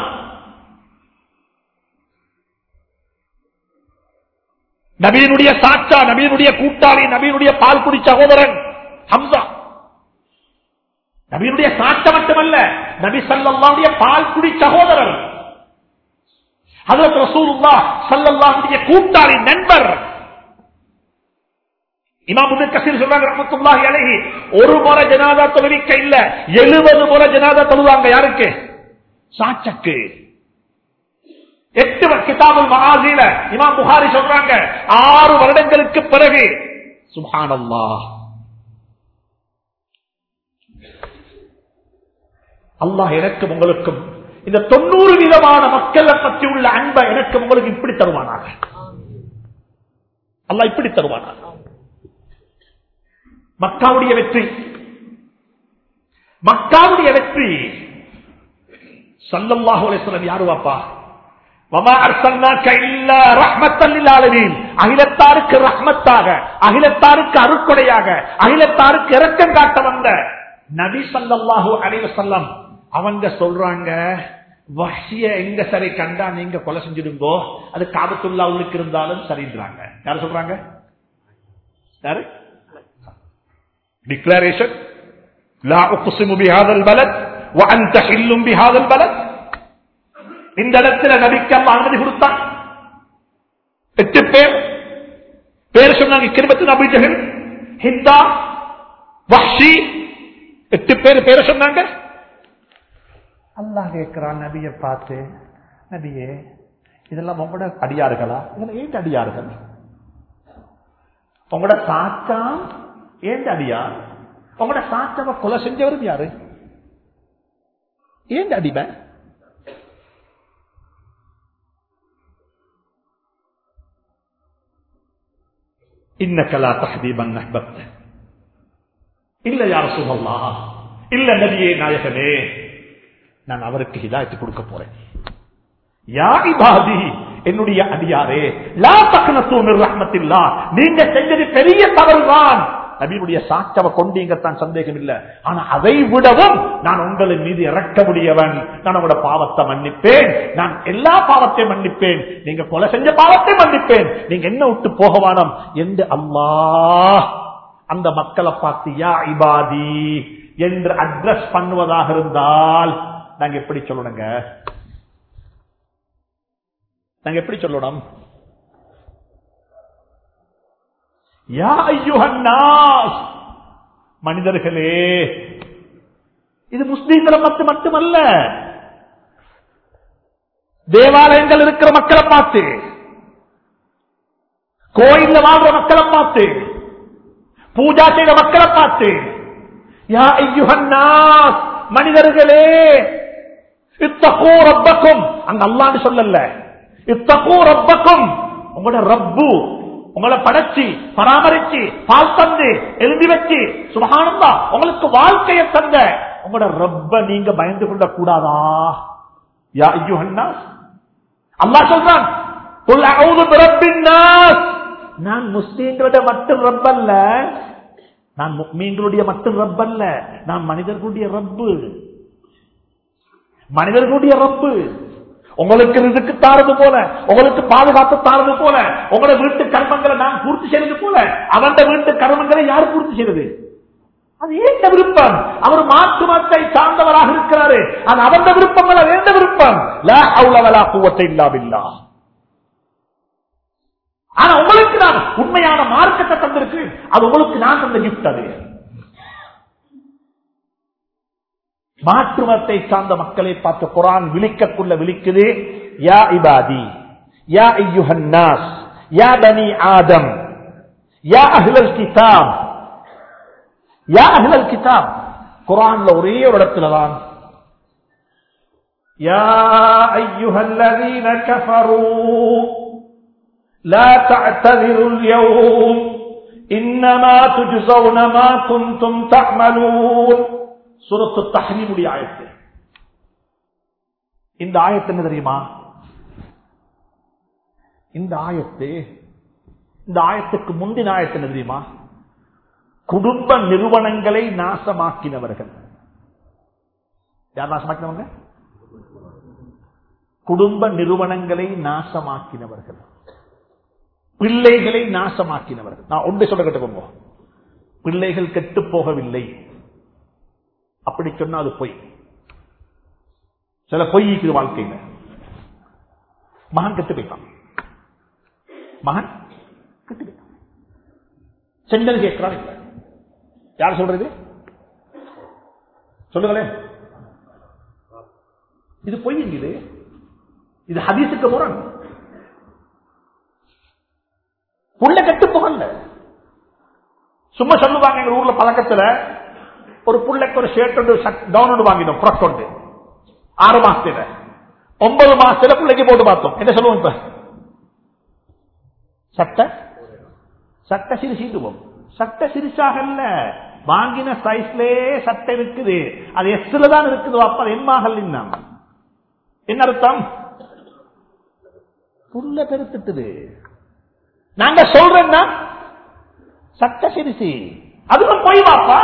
நபீனுடைய சாட்சா நபீனுடைய கூட்டாளி நபீனுடைய பால் குடி சகோதரன் ஹம்சா நபீனுடைய சாட்சா மட்டுமல்ல நபி சல்லாவுடைய பால் குடி சகோதரன் ஹதரத் ரசூலுல்லா சல்லல்லாஹுடைய கூட்டாளி நண்பர் இமாம் இப்னு கசீர் சொல்றாங்க ரஹ்மத்துல்லாஹி அலைஹி ஒரு முறை ஜனாதா தொழுவிக்க இல்ல 70 முறை ஜனாதா தொழுவாங்க யாருக்கு சாட்சக்கு எட்டு கிதாபுல் மகாசில இமாம் புகாரி சொல்றாங்க ஆறு வருடங்களுக்கு பிறகு சுப்ஹானல்லாஹ் அல்லாஹ் எனக்கும் உங்களுக்கும் இந்த தொண்ணூறு விதமான மக்களை பற்றி உள்ள அன்பை எனக்கு உங்களுக்கு இப்படி தருவானாக அல்லாஹ் இப்படி தருவானாக மக்காவுடைய வெற்றி மக்காவுடைய வெற்றி சல்லல்லாஹு அலைஹி யாரு வாப்பா வமா அர்சல்னாக்க இல்ல ரஹ்மத்தல் லில் ஆலமீன் அகிலத்தாருக்கு ரஹ்மத்தாக அகிலத்தாருக்கு அருட்கொடையாக அகிலத்தாருக்கு இரக்கம் காட்ட வந்த நபி ஸல்லல்லாஹு அலைஹி வஸல்லம் அவங்க சொல்றாங்க வஹ்ஷிய எங்க சரி கண்டா நீங்க கொலை செஞ்சிடுங்கோ அது காபத்துல்லா உள்ளுக்கு இருந்தாலும் சரின்றாங்க யார் சொல்றாங்க யாரு டிக்ளரேஷன் லா உக்ஸிமு பிஹாதல் பலத் وانت حل بهذا البلد இந்த இடத்துல நபிக்கு அல்ல அனுமதி கொடுத்தான் எட்டு பேர் பேர் சொன்னாங்க கிருபத்து நபி ஜஹல் ஹிந்தா வஹ்ஷி எட்டு பேர் பேர் சொன்னாங்க அல்லாஹ் கேட்கிறான் நபிய பார்த்து நபியே இதெல்லாம் உங்களோட அடியார்களா இதெல்லாம் ஏன் அடியார்கள் உங்களோட சாத்தா ஏன் அடியார் உங்களோட சாத்தாவை கொலை செஞ்சவரும் யாரு ஏன் அடிமை இன்னக்கலா தஹதீபன் அஹ்பத் இல்ல யார் சுகல்லா இல்ல நபியே நாயகனே நான் அவருக்கு ஹிதாயத்து கொடுக்க போறேன் யா இபாதி என்னுடைய அடியாரே லா தக்னத்து மிர் ரஹ்மத்தில்லா நீங்க செஞ்சது பெரிய தவறுதான் நபியுடைய சாட்சவ கொண்டீங்கத்தான் சந்தேகம் இல்ல ஆனா அதை விடவும் நான் உங்களின் மீது இறக்கமுடியவன் நான் உங்களோட பாவத்தை மன்னிப்பேன் நான் எல்லா பாவத்தையும் மன்னிப்பேன் நீங்க கொலை செஞ்ச பாவத்தை மன்னிப்பேன் நீங்க என்ன விட்டு போகவானம் என்று அல்லாஹ் அந்த மக்களை பார்த்து யா இபாதி என்று அட்ரஸ் பண்ணுவதாக இருந்தால் நாங்க எப்படி சொல்லணுங்க நாங்க எப்படி சொல்லணும் யா ஐயுஹன்னாஸ் மனிதர்களே இது முஸ்லீம்களை பத்து மட்டுமல்ல தேவாலயங்கள் இருக்கிற மக்களை பார்த்து கோயில்ல வாழ்ற மக்களை பார்த்து பூஜா செய்த மக்களை பார்த்து யா ஐயுஹன்னாஸ் மனிதர்களே இத்தகூ ரப்பக்கும் அங்க அல்லான்னு சொல்லல இத்தகூ ரப்பக்கும் உங்களோட ரப்பு உங்களை படைச்சு பராமரிச்சு பால் தந்து எழுதி வச்சு சுபகானந்தா உங்களுக்கு வாழ்க்கையை தந்த உங்களோட ரப்ப நீங்க பயந்து கொள்ள கூடாதா யா ஐயுஹன்னா அல்லாஹ் சொல்றான் குல் அஊது பிரப்பின் நாஸ் நான் முஸ்லீம்களோட மட்டும் ரப்பல்ல நான் முக்மீன்களுடைய மட்டும் ரப்பல்ல நான் மனிதர்களுடைய ரப்பு மனிதர்களுடைய ரப்பு உங்களுக்கு ரிதுக்கு தாரது போல உங்களுக்கு பாதுகாப்பு தாரது போல உங்களோட வீட்டு கர்மங்களை நான் பூர்த்தி செய்யறது போல அவன் வீட்டு கர்மங்களை யார் பூர்த்தி செய்யறது அது ஏந்த விருப்பம் அவர் மாற்று மத்தை சார்ந்தவராக இருக்கிறாரு அது அவந்த விருப்பங்கள் அது எந்த விருப்பம் லா அவ்வளவலா கூவத்தை இல்லாவில்லா ஆனா உங்களுக்கு நான் உண்மையான மார்க்கத்தை தந்திருக்கு அது உங்களுக்கு நான் தந்த கிஃப்ட் அது மாற்றுமத்தை சார்ந்த மக்களை பார்த்து குரான் விழிக்கக்குள்ள விழிக்குது யா இபாதி யா ஐயுஹன்னாஸ் யா பனி ஆதம் யா அஹ்லல் கிதாப் யா அஹ்லல் கிதாப் குரான்ல ஒரே ஒரு இடத்துல தான் யா ஐயுஹல்லதீன கஃபரூ لا تعتذروا اليوم إنما تجزون ما كنتم تعملون சுரத்து தஹ்ரீமுடைய ஆயத்து இந்த ஆயத்து என்ன தெரியுமா இந்த ஆயத்து இந்த ஆயத்துக்கு முந்தின ஆயத்து என்ன தெரியுமா குடும்ப நிறுவனங்களை நாசமாக்கினவர்கள் யார் நாசமாக்கினவங்க குடும்ப நிறுவனங்களை நாசமாக்கினவர்கள் பிள்ளைகளை நாசமாக்கினவர்கள் நான் ஒன்றை சொல்ல கேட்டுக்கோங்க பிள்ளைகள் கெட்டு போகவில்லை அப்படி சொன்னா அது பொய் சில பொய் இருக்குது வாழ்க்கையில மகன் கெட்டு போய்ப்பான் மகன் கெட்டு போய்ப்பான் செஞ்சது கேட்கிறான் இல்ல யார் சொல்றது சொல்லுங்களேன் இது பொய் இது இது ஹதீசுக்கு முரண் உள்ள கெட்டு போகல சும்மா சொல்லுவாங்க எங்க ஊர்ல பழக்கத்துல ஒரு புள்ளைக்கு ஒரு ஷர்ட் ஒன்று டவுன் ஒன்று வாங்கினோம் ஃப்ரக் ஒன்று ஆறு மாசத்துல ஒன்பது மாசத்துல பிள்ளைக்கு போட்டு பார்த்தோம் என்ன சொல்லுவோம் இப்ப சட்ட சட்ட சிறு சீட்டுவோம் சட்ட சிறுசாக இல்ல வாங்கின சைஸ்லே சட்டை இருக்குது அது எஸ்ல தான் இருக்குது அப்ப அது எம்மாகல் என்ன அர்த்தம் புள்ள பெருத்துட்டுது நாங்க சொல்றேன்னா சட்ட சிறுசி அதுவும் போய் வாப்பா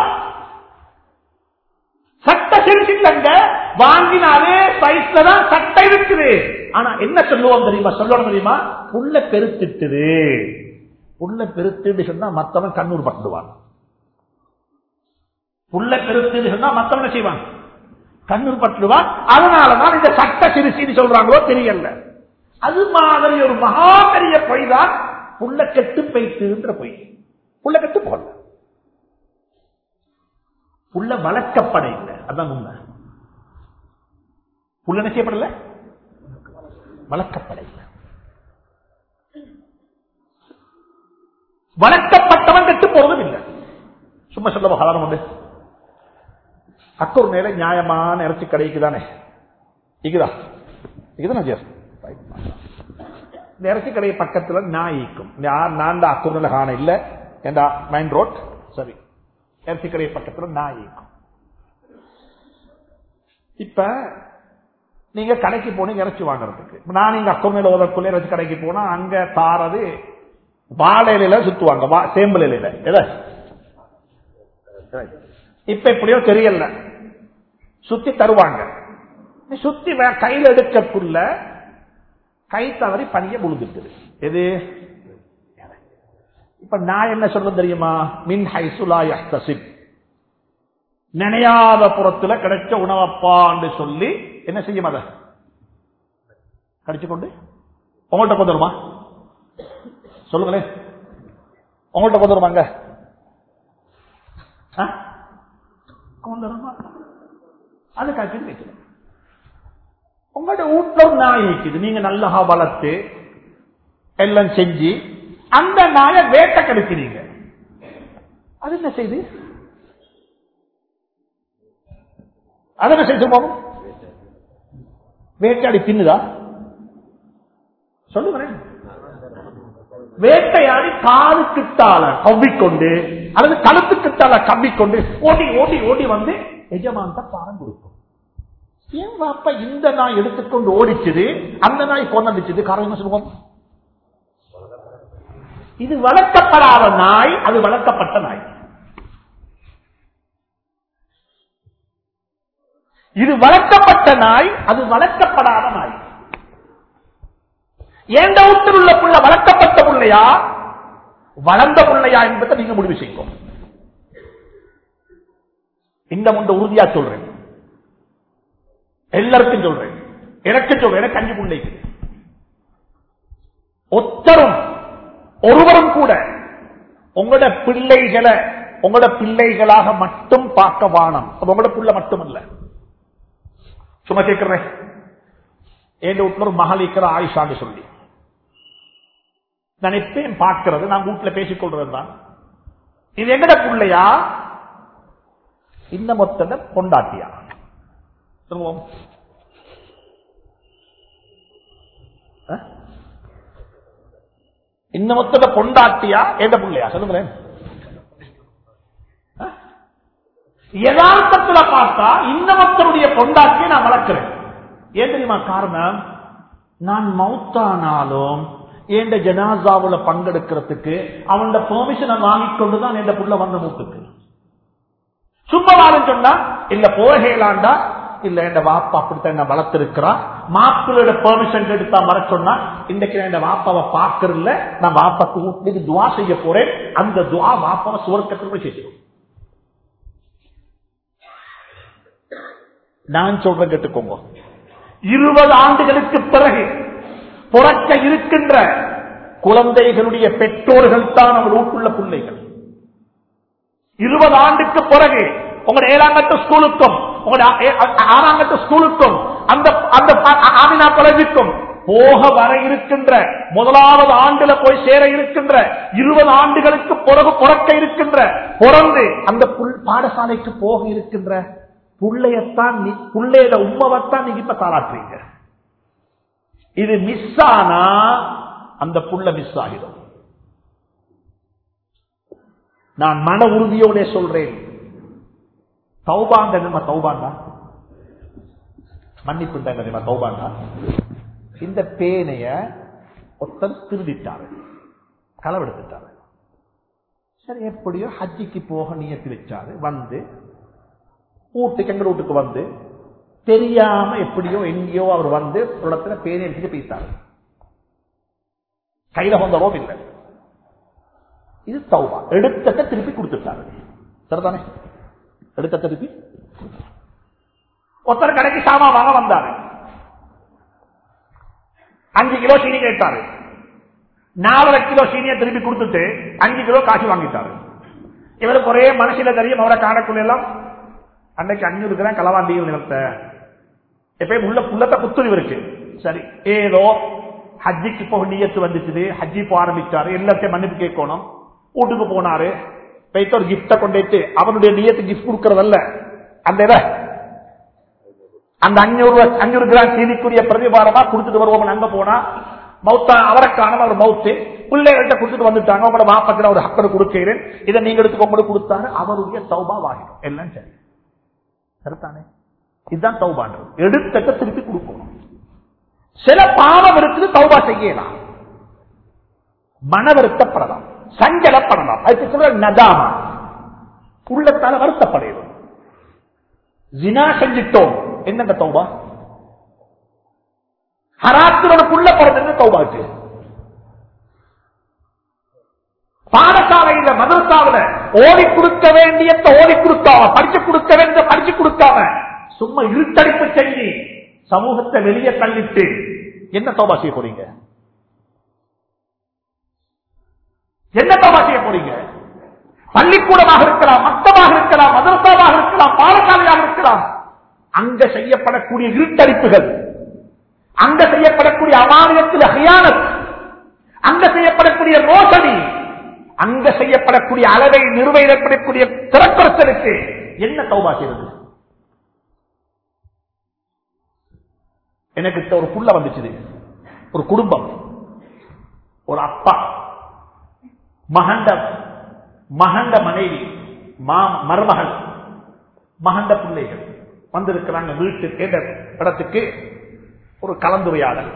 சட்ட சிறுசி இல்லங்க வாங்கின அதே சைஸ்ல தான் சட்டை இருக்குது ஆனா என்ன சொல்லுவோம் தெரியுமா சொல்லணும் தெரியுமா புள்ள பெருத்திட்டுது புள்ள பெருத்துன்னு சொன்னா மத்தவன் கண்ணூர் பட்டுடுவான் புள்ள பெருத்துன்னு சொன்னா மத்தவன் செய்வான் கண்ணூர் பட்டுடுவான் அதனாலதான் இந்த சட்ட சிறுசின்னு சொல்றாங்களோ தெரியல அது மாதிரி ஒரு மகா பெரிய பொய் தான் புள்ள கெட்டு பைத்துன்ற பொய் புள்ள கெட்டு போகல புள்ள வளர்க்கப்பட இல்லை அதான் உண்மை புள்ள என்ன செய்யப்படல வளர்க்கப்பட இல்லை வளர்க்கப்பட்டவன் கெட்டு போறதும் இல்லை சும்மா சொல்ல சாதாரணம் உண்டு அக்கொரு நேரம் நியாயமான இறைச்சி கடைக்கு தானே இருக்குதா இருக்குதானே ஜிஎஸ் இந்த இறைச்சி கடை பக்கத்துல நாய் ஈக்கும் நான் தான் அக்கூர்ல காண இல்ல ஏண்டா மெயின் ரோட் சரி இறைச்சி கடை பக்கத்துல நாய் ஈக்கும் இப்ப நீங்க கடைக்கு போனீங்க இறைச்சி வாங்குறதுக்கு இப்ப நான் இங்க அக்கௌண்ட் ஓதக்குள்ள இறைச்சி கடைக்கு போனா அங்க தாரது வாழை இலையில சுத்துவாங்க வா- சேம்பல் இலையில எதை இப்ப எப்படியோ தெரியல சுத்தி தருவாங்க நீ சுத்தி வே- கையில எடுக்கக்குள்ள கை தவறி பனிய முழுந்துட்டுது எது இப்ப நான் என்ன சொல்றது தெரியுமா மின் ஹைசுலா யஹ்தசிப் நினையாத புறத்துல கிடைச்ச உணவப்பான்னு சொல்லி என்ன செய்யும் அத கடிச்சு கொண்டு உங்கள்கிட்ட கொண்டு வருமா சொல்லுங்களேன் உங்கள்கிட்ட கொண்டு வருவாங்க ஆ? கொண்டு வருமா அது கடிச்சு வைக்கணும் உங்களோட வீட்டுல ஒரு நாய் இருக்குது நீங்க நல்லா வளர்த்து எல்லாம் செஞ்சு அந்த நாயை வேட்டை கெடுக்கிறீங்க அது என்ன செய்து அது என்ன செய்து போகும் வேட்டையாடி தின்னுதா சொல்லுகிறேன் வேட்டையாடி காது கிட்டால கவ்விக்கொண்டு அல்லது கழுத்து கிட்டால கவ்விக்கொண்டு ஓடி ஓடி ஓடி வந்து எஜமான் தான் பாரம் கொடுக்கும் ஏன் வாப்பா இந்த நாய் எடுத்துக்கொண்டு ஓடிச்சது அந்த நாய் கொண்டடிச்சது காரணம் என்ன சொல்லுவோம் இது வளர்க்கப்படாத நாய் அது வளர்க்கப்பட்ட நாய் இது வளர்க்கப்பட்ட நாய் அது வளர்க்கப்படாத நாய் ஏண்ட வீட்டில் உள்ள புள்ள வளர்க்கப்பட்ட பிள்ளையா வளர்ந்த பிள்ளையா என்பதை நீங்க முடிவு செய்யும் இந்த முண்ட உறுதியா சொல்றேன் எல்லாருக்கும் சொல்றேன் எனக்கு சொல்றேன் எனக்கு அஞ்சு பிள்ளைக்கு ஒத்தரும் ஒருவரும் கூட உங்களோட பிள்ளைகளை உங்களோட பிள்ளைகளாக மட்டும் பார்க்க வானம் அது உங்களோட பிள்ளை மட்டுமல்ல சும்மா கேட்கிறேன் என் வீட்டுல ஒரு மகள் இருக்கிற ஆயிஷான்னு சொல்லி நான் எப்பயும் பார்க்கிறது நான் வீட்டுல பேசிக் கொள்றது தான் இது எங்கட பிள்ளையா இந்த மொத்த பொண்டாட்டியா சொல்லுவோம் ஆ? இந்த மொத்த பொண்டாட்டியா எந்த பிள்ளையா சொல்லுங்களேன் ஆ? யதார்த்தத்துல பார்த்தா இந்த மக்களுடைய பொண்டாட்டியை நான் வளர்க்கிறேன் ஏன் தெரியுமா காரணம் நான் மௌத்தானாலும் என் ஜனாசாவுல பங்கெடுக்கிறதுக்கு அவன் பெர்மிஷனை வாங்கிக் கொண்டுதான் என் புள்ள வந்த மூத்துக்கு சும்மா வாரம் சொன்னா இல்ல போகலாண்டா இல்ல என் வாப்பா அப்படித்தான் என்ன வளர்த்திருக்கிறா மாப்பிளோட பெர்மிஷன் எடுத்தா வர சொன்னா இன்றைக்கு நான் என் வாப்பாவை பார்க்கறதில்ல நான் வாப்பாக்கு வீட்டுக்கு துவா செய்ய போறேன் அந்த துவா வாப்பாவை சுவர்க்கத்தில் போய் செய்யும் நான் சொல்றேன் கேட்டுக்கோங்க இருபது ஆண்டுகளுக்கு பிறகு பிறக்க இருக்கின்ற குழந்தைகளுடைய பெற்றோர்கள் தான் அவர் வீட்டுள்ள பிள்ளைகள் இருபது ஆண்டுக்கு பிறகு உங்களோட ஏழாம் கட்ட ஸ்கூலுக்கும் உங்களோட ஆ- ஆ- ஆறாம் கட்ட ஸ்கூலுக்கும் அந்த அந்த ஆ- ஆமினா காலேஜுக்கும் போக வர இருக்கின்ற முதலாவது ஆண்டுல போய் சேர இருக்கின்ற இருபது ஆண்டுகளுக்கு பிறகு பிறக்க இருக்கின்ற பிறந்து அந்த புல்- பாடசாலைக்கு போக இருக்கின்ற புள்ளையத்தான் நீ- புள்ளையோட உண்மவைத்தான் நீங்க இப்ப தாராட்டுறீங்க இது மிஸ் ஆனா அந்த புள்ள மிஸ் ஆகிடும் நான் மன உறுதியோட சொல்றேன் தௌபாங்க நம்ம தௌபாண்டா மன்னிப்பு தெரியுமா தௌபாண்டா இந்த பேனைய ஒருத்தர் திருடிட்டாரு களவெடுத்துட்டாரு சரி எப்படியோ ஹஜ்ஜிக்கு போக நியத்தி வச்சாரு வந்து வீட்டுக்கு எங்க வீட்டுக்கு வந்து தெரியாம எப்படியோ எங்கேயோ அவர் வந்து ஒரு இடத்துல பேனை எடுத்துட்டு போயிட்டாரு கையில வந்தரோ இல்லை இது தௌபா எடுத்தத்தை திருப்பி கொடுத்துட்டாரு சரிதானே எடுத்த திருப்பி ஒருத்தர் கடைக்கு சாமா வாங்க வந்தாரு அஞ்சு கிலோ சீனி கேட்டாரு நாலரை கிலோ சீனியை திருப்பி கொடுத்துட்டு அஞ்சு கிலோ காசு வாங்கிட்டாரு இவருக்கு ஒரே மனசுல தெரியும் அவரை காணக்குள்ள எல்லாம் அன்னைக்கு அஞ்சூறு கிராம் களவாண்டிகள் நிலத்தை எப்பயும் உள்ள புள்ளத்தை புத்துணி இருக்கு சரி ஏதோ ஹஜ்ஜிக்கு போக நியத்து வந்துச்சு ஹஜ்ஜி போக ஆரம்பிச்சாரு எல்லாத்தையும் மன்னிப்பு கேட்கணும் வீட்டுக்கு போனாரு போயிட்டு ஒரு கிஃப்ட கொண்டுட்டு அவனுடைய நியத்து கிஃப்ட் கொடுக்கறதல்ல அந்த இதை அந்த அஞ்சூறு அஞ்சூறு கிராம் சீனிக்குரிய பிரதிபாரமா கொடுத்துட்டு வருவோம் அங்க போனா மௌத்தா அவரை காணும் அவர் மௌத்து பிள்ளைகள்கிட்ட கொடுத்துட்டு வந்துட்டாங்க உங்களோட மாப்பத்தில் ஒரு ஹக்கரை கொடுக்கிறேன் இதை நீங்க எடுத்துக்கோங்க கொடுத்தாரு அவருடைய தௌபா வாங்கிடும் எல்லாம் சரி சரிதானே இதுதான் தௌபான்றது எடுத்தட்ட திருப்பி கொடுக்கணும் சில பாவம் இருக்குது தௌபா செய்யலாம் மன வருத்தப்படலாம் சஞ்சலப்படலாம் அதுக்கு சொல்ற நதாமா உள்ளத்தால வருத்தப்படையும் ஜினா செஞ்சிட்டோம் என்னங்க தௌபா ஹராத்திரனுக்குள்ள பிறந்த தௌபாச்சு பாடசாலையில மதரசாவில ஓடி கொடுக்க வேண்டிய ஓடி கொடுக்காம படிச்சு கொடுக்க வேண்டிய படிச்சு கொடுக்காம சும்மா இருட்டடிப்பு செஞ்சு சமூகத்தை வெளியே தள்ளிட்டு என்ன தௌபா செய்ய போறீங்க என்ன தௌபா செய்ய போறீங்க பள்ளிக்கூடமாக இருக்கலாம் மக்தமாக இருக்கலாம் மதரசாவாக இருக்கலாம் பாடசாலையாக இருக்கலாம் அங்க செய்யப்படக்கூடிய இருட்டடிப்புகள் அங்க செய்யப்படக்கூடிய அமானியத்தில் ஹியானத் அங்க செய்யப்படக்கூடிய ரோசடி அங்க செய்யப்படக்கூடிய அளவை நிர்வகிக்கப்படக்கூடிய திறக்கரசலுக்கு என்ன தௌபா செய்வது எனக்கு ஒரு புள்ள வந்துச்சு ஒரு குடும்பம் ஒரு அப்பா மகண்ட மகண்ட மனைவி மருமகள் மகண்ட பிள்ளைகள் வந்திருக்கிறாங்க வீட்டுக்கு இடத்துக்கு ஒரு கலந்துரையாடல்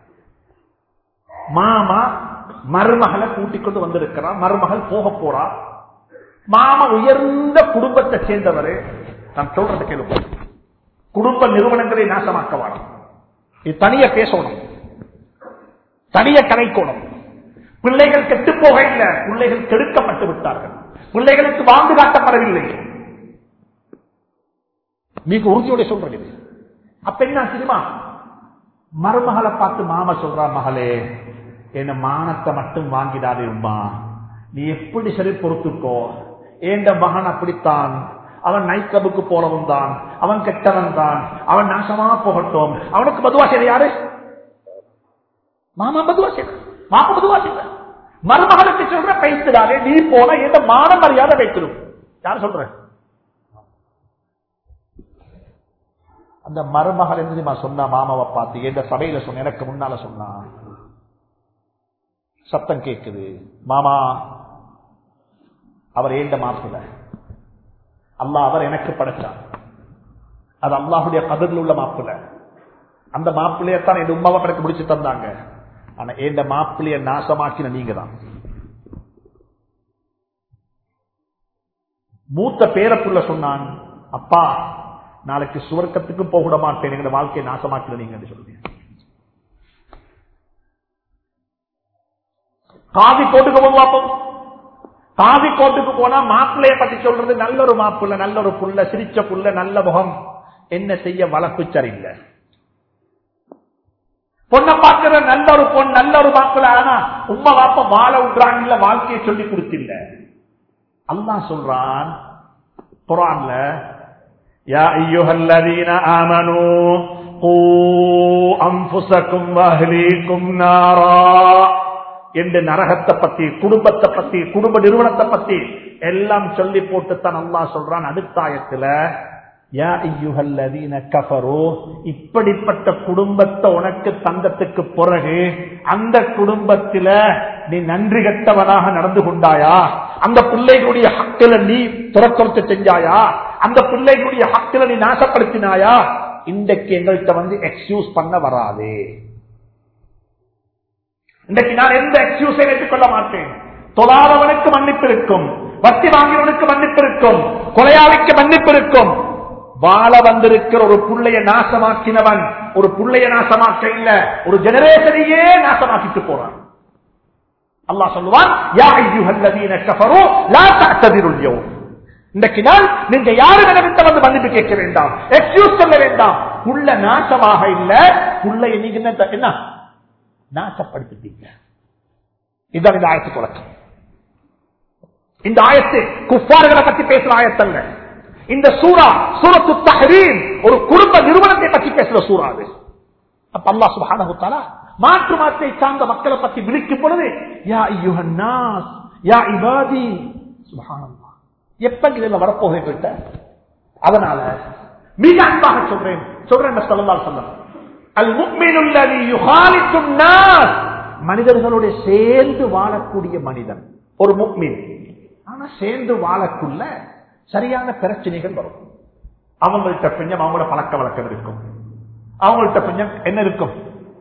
மாமா மருமகளை கூட்டிக் கொண்டு வந்திருக்கிறார் மருமகள் போக போறா மாமா உயர்ந்த குடும்பத்தை சேர்ந்தவர் நான் சொல்றது கேள்வி குடும்ப நிறுவனங்களை நாசமாக்க வேணும் இது தனிய பேசணும் தனிய கலைக்கோணும் பிள்ளைகள் கெட்டு போக இல்லை பிள்ளைகள் கெடுக்கப்பட்டு விட்டார்கள் பிள்ளைகளுக்கு வாழ்ந்து காட்டப்படவில்லை மிக உறுதியோட சொல்றது இது அப்ப என்ன தெரியுமா மருமகளை பார்த்து மாமா சொல்றா மகளே என்ன மானத்தை மட்டும் வாங்கிடாதே உமா நீ எப்படி சரி பொறுத்துக்கோ ஏண்ட மகன் அப்படித்தான் அவன் நைட் கிளப்புக்கு போறவன் தான் அவன் கெட்டவன் தான் அவன் நாசமா போகட்டும் அவனுக்கு பதுவா செய்ய யாரு மாமா பதுவா செய்ய மாமா பதுவா செய்ய மருமகளுக்கு சொல்ற பேசுறாரே நீ போன எந்த மான மரியாதை வைக்கணும் யார் சொல்ற அந்த மருமகள் என்று தெரியுமா சொன்ன மாமாவை பார்த்து எந்த சபையில சொன்ன எனக்கு முன்னால சொன்னா சத்தம் கேட்குது மாமா அவர் ஏண்ட மாப்பிள்ள அல்லாஹ் அவர் எனக்கு படைச்சார் அது அல்லாஹுடைய கதிரில் உள்ள மாப்பிள்ள அந்த மாப்பிள்ளையத்தான் என் உமாவை எனக்கு முடிச்சு தந்தாங்க ஆனா ஏண்ட மாப்பிள்ளைய நாசமாக்கின நீங்க தான் மூத்த பேரப்புள்ள சொன்னான் அப்பா நாளைக்கு சுவர்க்கத்துக்கு போக மாட்டேன் எங்க வாழ்க்கையை நாசமாக்கின நீங்க சொல்லுங்க காவி கோட்டுக்கு போவாப்போம் காவி கோட்டுக்கு போனா மாப்பிள்ளைய பத்தி சொல்றது நல்ல ஒரு மாப்பிள்ள நல்ல ஒரு புள்ள சிரிச்ச புள்ள நல்ல முகம் என்ன செய்ய வளர்ப்பு சரியில்லை பொண்ணை பார்க்கிற நல்ல ஒரு பொண்ணு நல்ல ஒரு மாப்பிள்ள ஆனா உண்மை வாப்ப வாழ விடுறாங்க வாழ்க்கையை சொல்லி கொடுத்தில்ல அல்லா சொல்றான் குரான்ல يا أيها الذين آمنوا قوا أنفسكم وأهليكم نارا என்று நரகத்தை பத்தி குடும்பத்தை பத்தி குடும்ப நிறுவனத்தை பத்தி எல்லாம் சொல்லி போட்டு தான் அல்லா சொல்றான் அடுத்தாயத்துல இப்படிப்பட்ட குடும்பத்தை உனக்கு தந்தத்துக்கு பிறகு அந்த குடும்பத்தில நீ நன்றி கட்டவனாக நடந்து கொண்டாயா அந்த பிள்ளைகளுடைய ஹக்கில நீ துறக்கொடுத்து செஞ்சாயா அந்த பிள்ளைகளுடைய ஹக்கில நீ நாசப்படுத்தினாயா இன்றைக்கு எங்கள்கிட்ட வந்து எக்ஸ்கியூஸ் பண்ண வராதே இன்றைக்கு நான் எந்த எக்ஸ்கியூஸை ஏற்றுக்கொள்ள மாட்டேன் தொழாதவனுக்கு மன்னிப்பு இருக்கும் வட்டி வாங்கினவனுக்கு மன்னிப்பு இருக்கும் கொலையாளிக்கு மன்னிப்பு இருக்கும் வாழ வந்திருக்கிற ஒரு புள்ளைய நாசமாக்கினவன் ஒரு புள்ளைய நாசமாக்க இல்ல ஒரு ஜெனரேஷனையே நாசமாக்கிட்டு போறான் அல்லாஹ் சொல்லுவான் யா ஐயுஹல்லதீன கஃபரு லா தஅ்ததிருல் யௌம் இன்றைக்கு நாள் நீங்க யாரும் எனக்கு வந்து மன்னிப்பு கேட்க வேண்டாம் எக்ஸ்கியூஸ் சொல்ல வேண்டாம் புள்ள நாசமாக இல்ல புள்ளைய நீங்க என்ன என்ன நாசப்படுத்திட்டீங்க இதுதான் இந்த ஆயத்து தொடக்கம் இந்த ஆயத்து குஃபார்களை பத்தி பேசுற ஆயத்தல்ல இந்த சூரா சூரத்து தஹரீம் ஒரு குடும்ப நிறுவனத்தை பற்றி பேசுற சூறா அது அப்ப அல்லா சுபஹானஹு தஆலா மாற்று மாற்றை சார்ந்த மக்களை பத்தி விழிக்கும் பொழுது யா ஐயுஹன்னாஸ் யா இபாதி சுபஹானல்லாஹ் எப்ப இதுல வரப்போகிட்ட அதனால மிக அன்பாக சொல்றேன் சொல்றேன் சொல்லலாம் சொல்ல அல் முக்மினுல்லதி யுகாலித்தும் நாஸ் மனிதர்களோட சேர்ந்து வாழக்கூடிய மனிதன் ஒரு முக்மின் ஆனா சேர்ந்து வாழக்குள்ள சரியான பிரச்சனைகள் வரும் அவங்கள்ட்ட கொஞ்சம் அவங்களோட பழக்க வழக்கம் இருக்கும் அவங்கள்ட்ட கொஞ்சம் என்ன இருக்கும்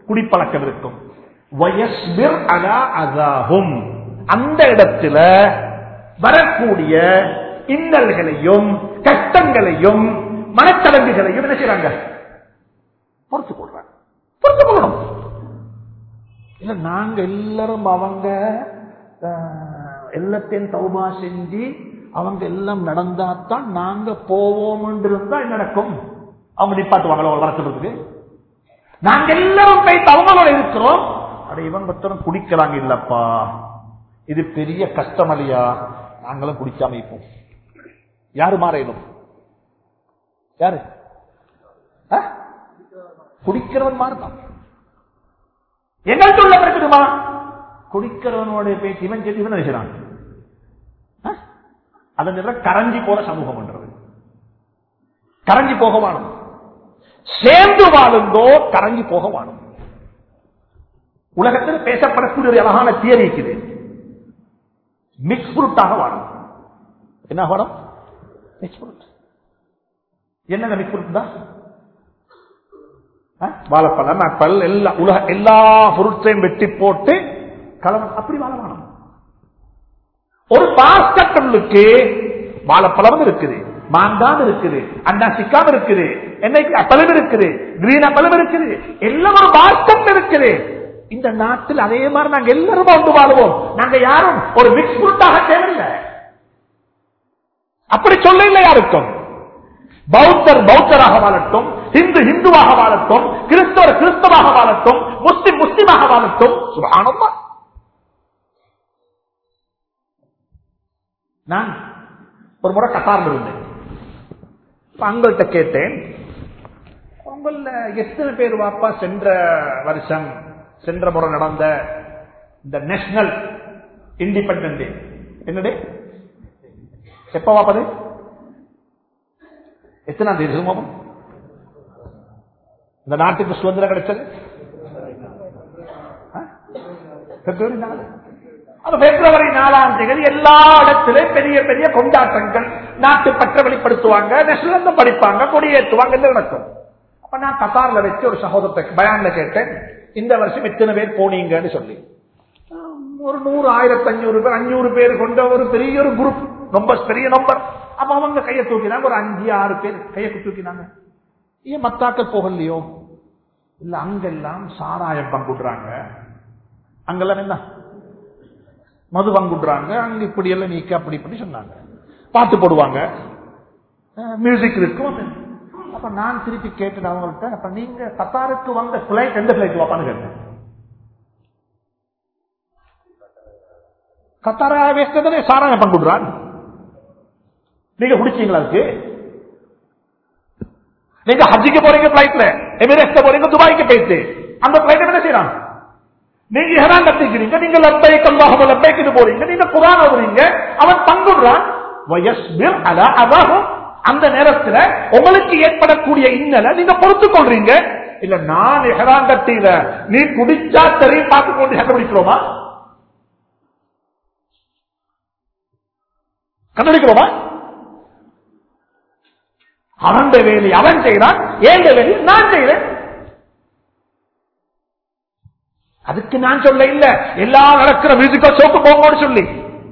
குடிப்பழக்கம் இருக்கும் வயஸ்பிர் அலா அதாகும் அந்த இடத்துல வரக்கூடிய இன்னல்களையும் கஷ்டங்களையும் மனச்சடங்குகளையும் என்ன செய்றாங்க பொறுத்துக் கொள்றாங்க பொறுத்துக் கொள்ளணும் இல்ல நாங்க எல்லாரும் அவங்க அஹ், எல்லாத்தையும் தௌபா செஞ்சு அவங்க எல்லாம் நடந்தாத்தான் நாங்க போவோம் இருந்தா என்ன நடக்கும் அவங்க நிப்பாட்டுவாங்களோ வளர்த்துறதுக்கு நாங்க எல்லாரும் போய் அவங்களோட இருக்கிறோம் அட இவங்க ஒருத்தரும் குடிக்கிறாங்க இல்லப்பா இது பெரிய கஷ்டம் இல்லையா நாங்களும் குடிக்காம இருப்போம் யாரு மாறையிலும் யாரு ஆ? குடிக்கிறவன் மாறுதான் எங்கள்கிட்ட உள்ள பிரச்சனைமா குடிக்கிறவனோட பேச்சு இவன் சேர்த்து இவன் நினைக்கிறான் ஆ? அதன் நிற கரைஞ்சி போற சமூகம் என்றது கரைஞ்சி போக வாழும் சேர்ந்து வாழுந்தோ கரைஞ்சி போக வாழும் உலகத்தில் பேசப்படக்கூடிய ஒரு அழகான தியரி இருக்குது மிக்ஸ் ஃப்ரூட்டாக வாழும் என்ன வாழும் மிக்ஸ் ஃப்ரூட் என்னங்க மிக்ஸ் ஃப்ரூட் தான் ஆ? வாழைப்பழம் ஆப்பிள் எல்லா உலக எல்லா பொருட்களையும் வெட்டி போட்டு கலவன் அப்படி வாழ வேணும் ஒரு பாஸ்கட்டலுக்கு வாழைப்பழம் இருக்குது மாங்கான் இருக்குது அன்னாசிக்காம் இருக்குது என்னைக்கு அப்பளம் இருக்குது கிரீன் அப்பளம் இருக்குது எல்லாம் ஒரு பாஸ்கட் இருக்குது இந்த நாட்டில் அதே மாதிரி நாங்க எல்லாரும் வந்து வாழுவோம் நாங்க யாரும் ஒரு மிக்ஸ் ஃப்ரூட்டாக தேவையில்லை அப்படி சொல்ல இல்லை யாருக்கும் பௌத்தர் பௌத்தராக வாழட்டும் இந்து இந்துவாக வாழட்டும் கிறிஸ்தவர் கிறிஸ்தவாக வாழட்டும் முஸ்லிம் முஸ்லிமாக வாழட்டும் சுபானமா நான் ஒரு முறை கட்டார்ல இருந்தேன் இப்ப அங்கள்கிட்ட கேட்டேன் உங்கள எத்தனை பேர் வாப்பா சென்ற வருஷம் சென்ற முறை நடந்த இந்த நேஷனல் இண்டிபெண்டன்ட் டே என்னடே எப்ப வாப்பது எத்தனாம் தேதி சொல்லுங்க இந்த நாட்டுக்கு சுதந்திரம் கிடைச்சது ஆ? பிப்ரவரி நாலு அது பிப்ரவரி நாலாம் தேதி எல்லா இடத்திலும் பெரிய பெரிய கொண்டாட்டங்கள் நாட்டு பற்ற வெளிப்படுத்துவாங்க நேஷனல் படிப்பாங்க கொடியேற்றுவாங்க எல்லாம் நடக்கும் அப்ப நான் கத்தார்ல வச்சு ஒரு சகோதரத்தை பயான்ல கேட்டேன் இந்த வருஷம் எத்தனை பேர் போனீங்கன்னு சொல்லி ஆம், ஒரு நூறு ஆயிரத்தி அஞ்சூறு பேர் அஞ்சூறு பேர் கொண்ட ஒரு பெரிய ஒரு குரூப் ரொம்ப பெரிய நம்பர் அப்ப அவங்க கையை தூக்கினாங்க ஒரு அஞ்சு ஆறு பேர் கையை தூக்கினாங்க ஏன் மத்தாக்கள் போகலையோ இல்ல அங்கெல்லாம் சாராயம் பங்குடுறாங்க அங்கெல்லாம் என்ன மது பங்குடுறாங்க அங்க இப்படி எல்லாம் நீக்க அப்படி இப்படி சொன்னாங்க பாட்டு போடுவாங்க மியூசிக் இருக்கும் அப்ப நான் திருப்பி கேட்டேன் அவங்கள்ட்ட அப்ப நீங்க கத்தாருக்கு வந்த பிளைட் எந்த பிளைட் வாப்பான்னு கேட்டேன் கத்தாரா வேஸ்டே சாராயம் பங்குடுறான் நீங்க குடிச்சீங்களா அதுக்கு நீங்க ஹஜ்ஜிக்கு போறீங்க பிளைட்ல எமிரேட்ஸ்ல போறீங்க துபாய்க்கு போயிட்டு அந்த பிளைட் என்ன செய்யறான் நீங்க ஹெரான் கத்திக்கிறீங்க நீங்க லப்பைக் அல்லாஹு லப்பைக்கு போறீங்க நீங்க குரான் ஓதுறீங்க அவன் பங்குடுறான் வயஸ்பிர் அலா அதாகும் அந்த நேரத்துல உங்களுக்கு ஏற்படக்கூடிய இன்னலை நீங்க பொறுத்துக் கொள்றீங்க இல்ல நான் ஹெரான் கட்டியில நீ குடிச்சா தெரியும் பார்த்து கொண்டு கண்டுபிடிக்கிறோமா கண்டுபிடிக்கிறோமா அவன் வேலை அவன் செய்யறான் ஏன் வேலை நான் செய்யறேன் அதுக்கு நான் சொல்ல இல்ல எல்லா நடக்கிற மியூசிக்கல் ஷோக்கு போங்கன்னு சொல்லி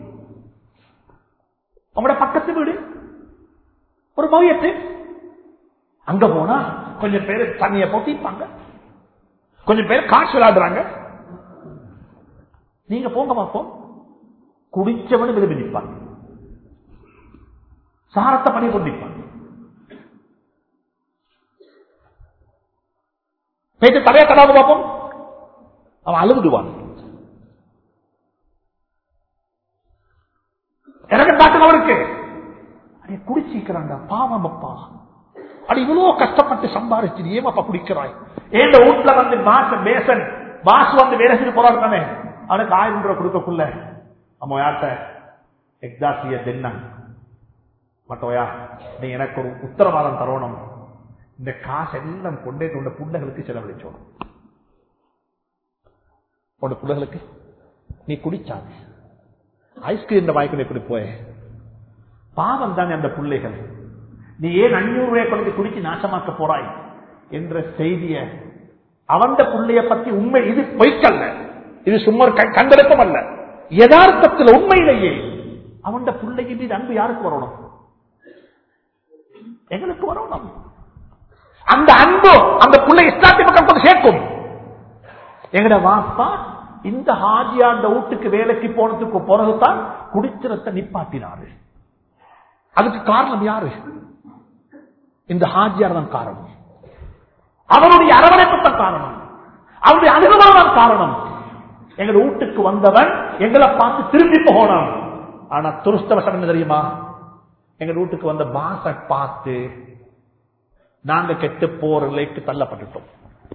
உங்களோட பக்கத்து வீடு ஒரு மவியத்து அங்க போனா கொஞ்சம் பேர் தண்ணிய போட்டிப்பாங்க கொஞ்சம் பேர் காசு விளையாடுறாங்க நீங்க போங்க பார்ப்போம் குடிச்சவனு விரும்பி நிற்பாங்க சாரத்தை பண்ணி கொண்டிருப்பாங்க பேச்சு தலைய கடாது பார்ப்போம் அவன் அழுதுடுவான் எனக்கு காட்டுங்க அவருக்கு அடே குடிச்சிக்கிறான்டா பாவம் அப்பா அது இவ்வளவு கஷ்டப்பட்டு சம்பாதிச்சு ஏன் அப்பா குடிக்கிறாய் ஏன் வீட்டுல வந்து மாச பேசன் பாஸ் வந்து வேலை செஞ்சு போறாரு தானே அவனுக்கு ஆயிரம் ரூபாய் கொடுக்கக்குள்ள அம்மா யார்கிட்ட எக்ஸாசிய தென்னன் மட்டோயா நீ எனக்கு ஒரு உத்தரவாதம் தரணும் இந்த காசு எல்லாம் கொண்டே கொண்ட புள்ளைகளுக்கு செலவழிச்சோம் உன்னோட பிள்ளைகளுக்கு நீ குடிச்சாங்க ஐஸ்கிரீம் வாய்க்கு எப்படி போய பாவம் தானே அந்த பிள்ளைகள் நீ ஏன் அஞ்சூறு ரூபாய் கொண்டு குடிச்சு நாசமாக்க போறாய் என்ற செய்திய அவன் புள்ளைய பத்தி உண்மை இது பொய்க்கல்ல இது சும்மா ஒரு க- கண்டெடுப்பும் அல்ல யதார்த்தத்தில் உண்மையிலேயே அவன் பிள்ளைக்கு மீது அன்பு யாருக்கு வரணும் எங்களுக்கு வரணும் அந்த அன்பு அந்த பிள்ளை இஸ்லாத்திய பக்கம் கொண்டு சேர்க்கும் எங்கட வாப்பா இந்த ஹாஜியாண்ட வீட்டுக்கு வேலைக்கு போனதுக்கு பிறகுதான் குடிச்சிரத்தை நிப்பாட்டினாரு அதுக்கு காரணம் யாரு இந்த ஹாஜியார் தான் காரணம் அவனுடைய அரவணைப்பு தான் காரணம் அவனுடைய அனுபவம் தான் காரணம் எங்க வீட்டுக்கு வந்தவன் எங்களை பார்த்து திரும்பி போனான் ஆனா துருஷ்டவசம் என்ன தெரியுமா எங்க வீட்டுக்கு வந்த பாச பார்த்து நாங்க கெட்டு போற நிலைக்கு தள்ளப்பட்டுட்டோம்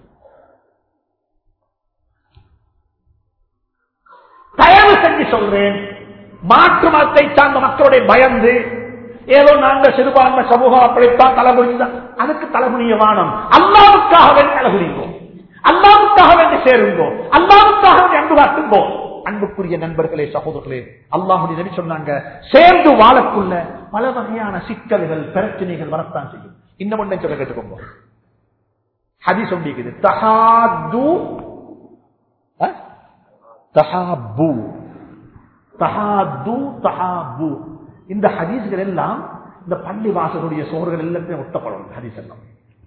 தயவு செஞ்சு சொல்றேன் மாற்று மதத்தை சார்ந்த மக்களுடைய பயந்து ஏதோ நாங்க சிறுபான்மை சமூகம் அப்படித்தான் தலைமுடிதான் அதுக்கு தலைமுடிய வானம் அல்லாவுக்காக வேண்டி தலைமுடிங்கோ அல்லாவுக்காக வேண்டி சேருங்கோ அல்லாவுக்காக வேண்டி அன்பு காட்டுங்கோ அன்புக்குரிய நண்பர்களே சகோதரர்களே அல்லாஹுடைய நபி சொன்னாங்க சேர்ந்து வாழக்குள்ள பல வகையான சிக்கல்கள் பிரச்சனைகள் வரத்தான் செய்யும் இன்னும் ஒன்றை சொல்ல கேட்டுக்கோங்க ஹதி சொல்லிக்குது தஹாது அஹ்? தஹாபு தஹாது தஹாபு இந்த ஹதீஸ்கள் எல்லாம் இந்த பள்ளி வாசலுடைய சோர்கள் எல்லாத்தையும் ஒட்டப்படும் ஹதீஸ் எல்லாம்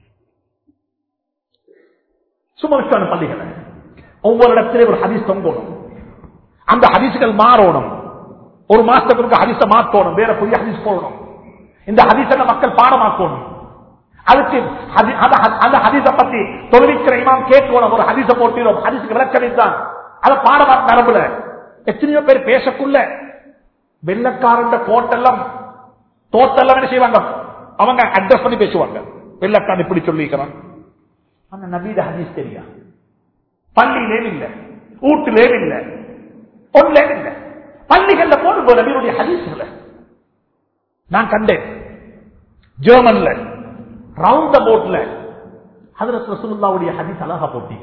சுமருக்கான பள்ளிகளை ஒவ்வொரு இடத்திலே ஒரு ஹதீஸ் தொங்கணும் அந்த ஹதீஸ்கள் மாறணும் ஒரு மாசத்துக்கு ஹதீஸ மாற்றணும் வேற புதிய ஹதீஸ் போடணும் இந்த ஹதீஸ மக்கள் பாடமாக்கணும் அதுக்கு ஹதி- அந்த- அந்த ஹதீஸ பத்தி தொழிலிக்கிற இமாம் கேட்கணும் ஒரு ஹதீஸ போட்டிடும் ஹதீஸுக்கு விளக்கணித்தான் அதை பாடமாக்க நரம்புல எத்தனையோ பேர் பேசக்குள்ள வெள்ளக்காரன் கோட்டெல்லாம் தோட்டெல்லாம் என்ன செய்வாங்க அவங்க அட்ரஸ் பண்ணி பேசுவாங்க வெள்ளக்காரன் இப்படி சொல்லிக்கிறான் அந்த நபீத ஹதீஸ் தெரியா பள்ளியிலே இல்ல வீட்டிலே இல்ல ஒன்லே இல்ல பள்ளிகள்ல போடுங்க நபீருடைய ஹதீஸ்ல நான் கண்டேன் ஜெர்மன்ல ரவுண்ட் போட்ல ஹதரத் ரசூலுல்லாவுடைய ஹதீஸ் அழகா போட்டீங்க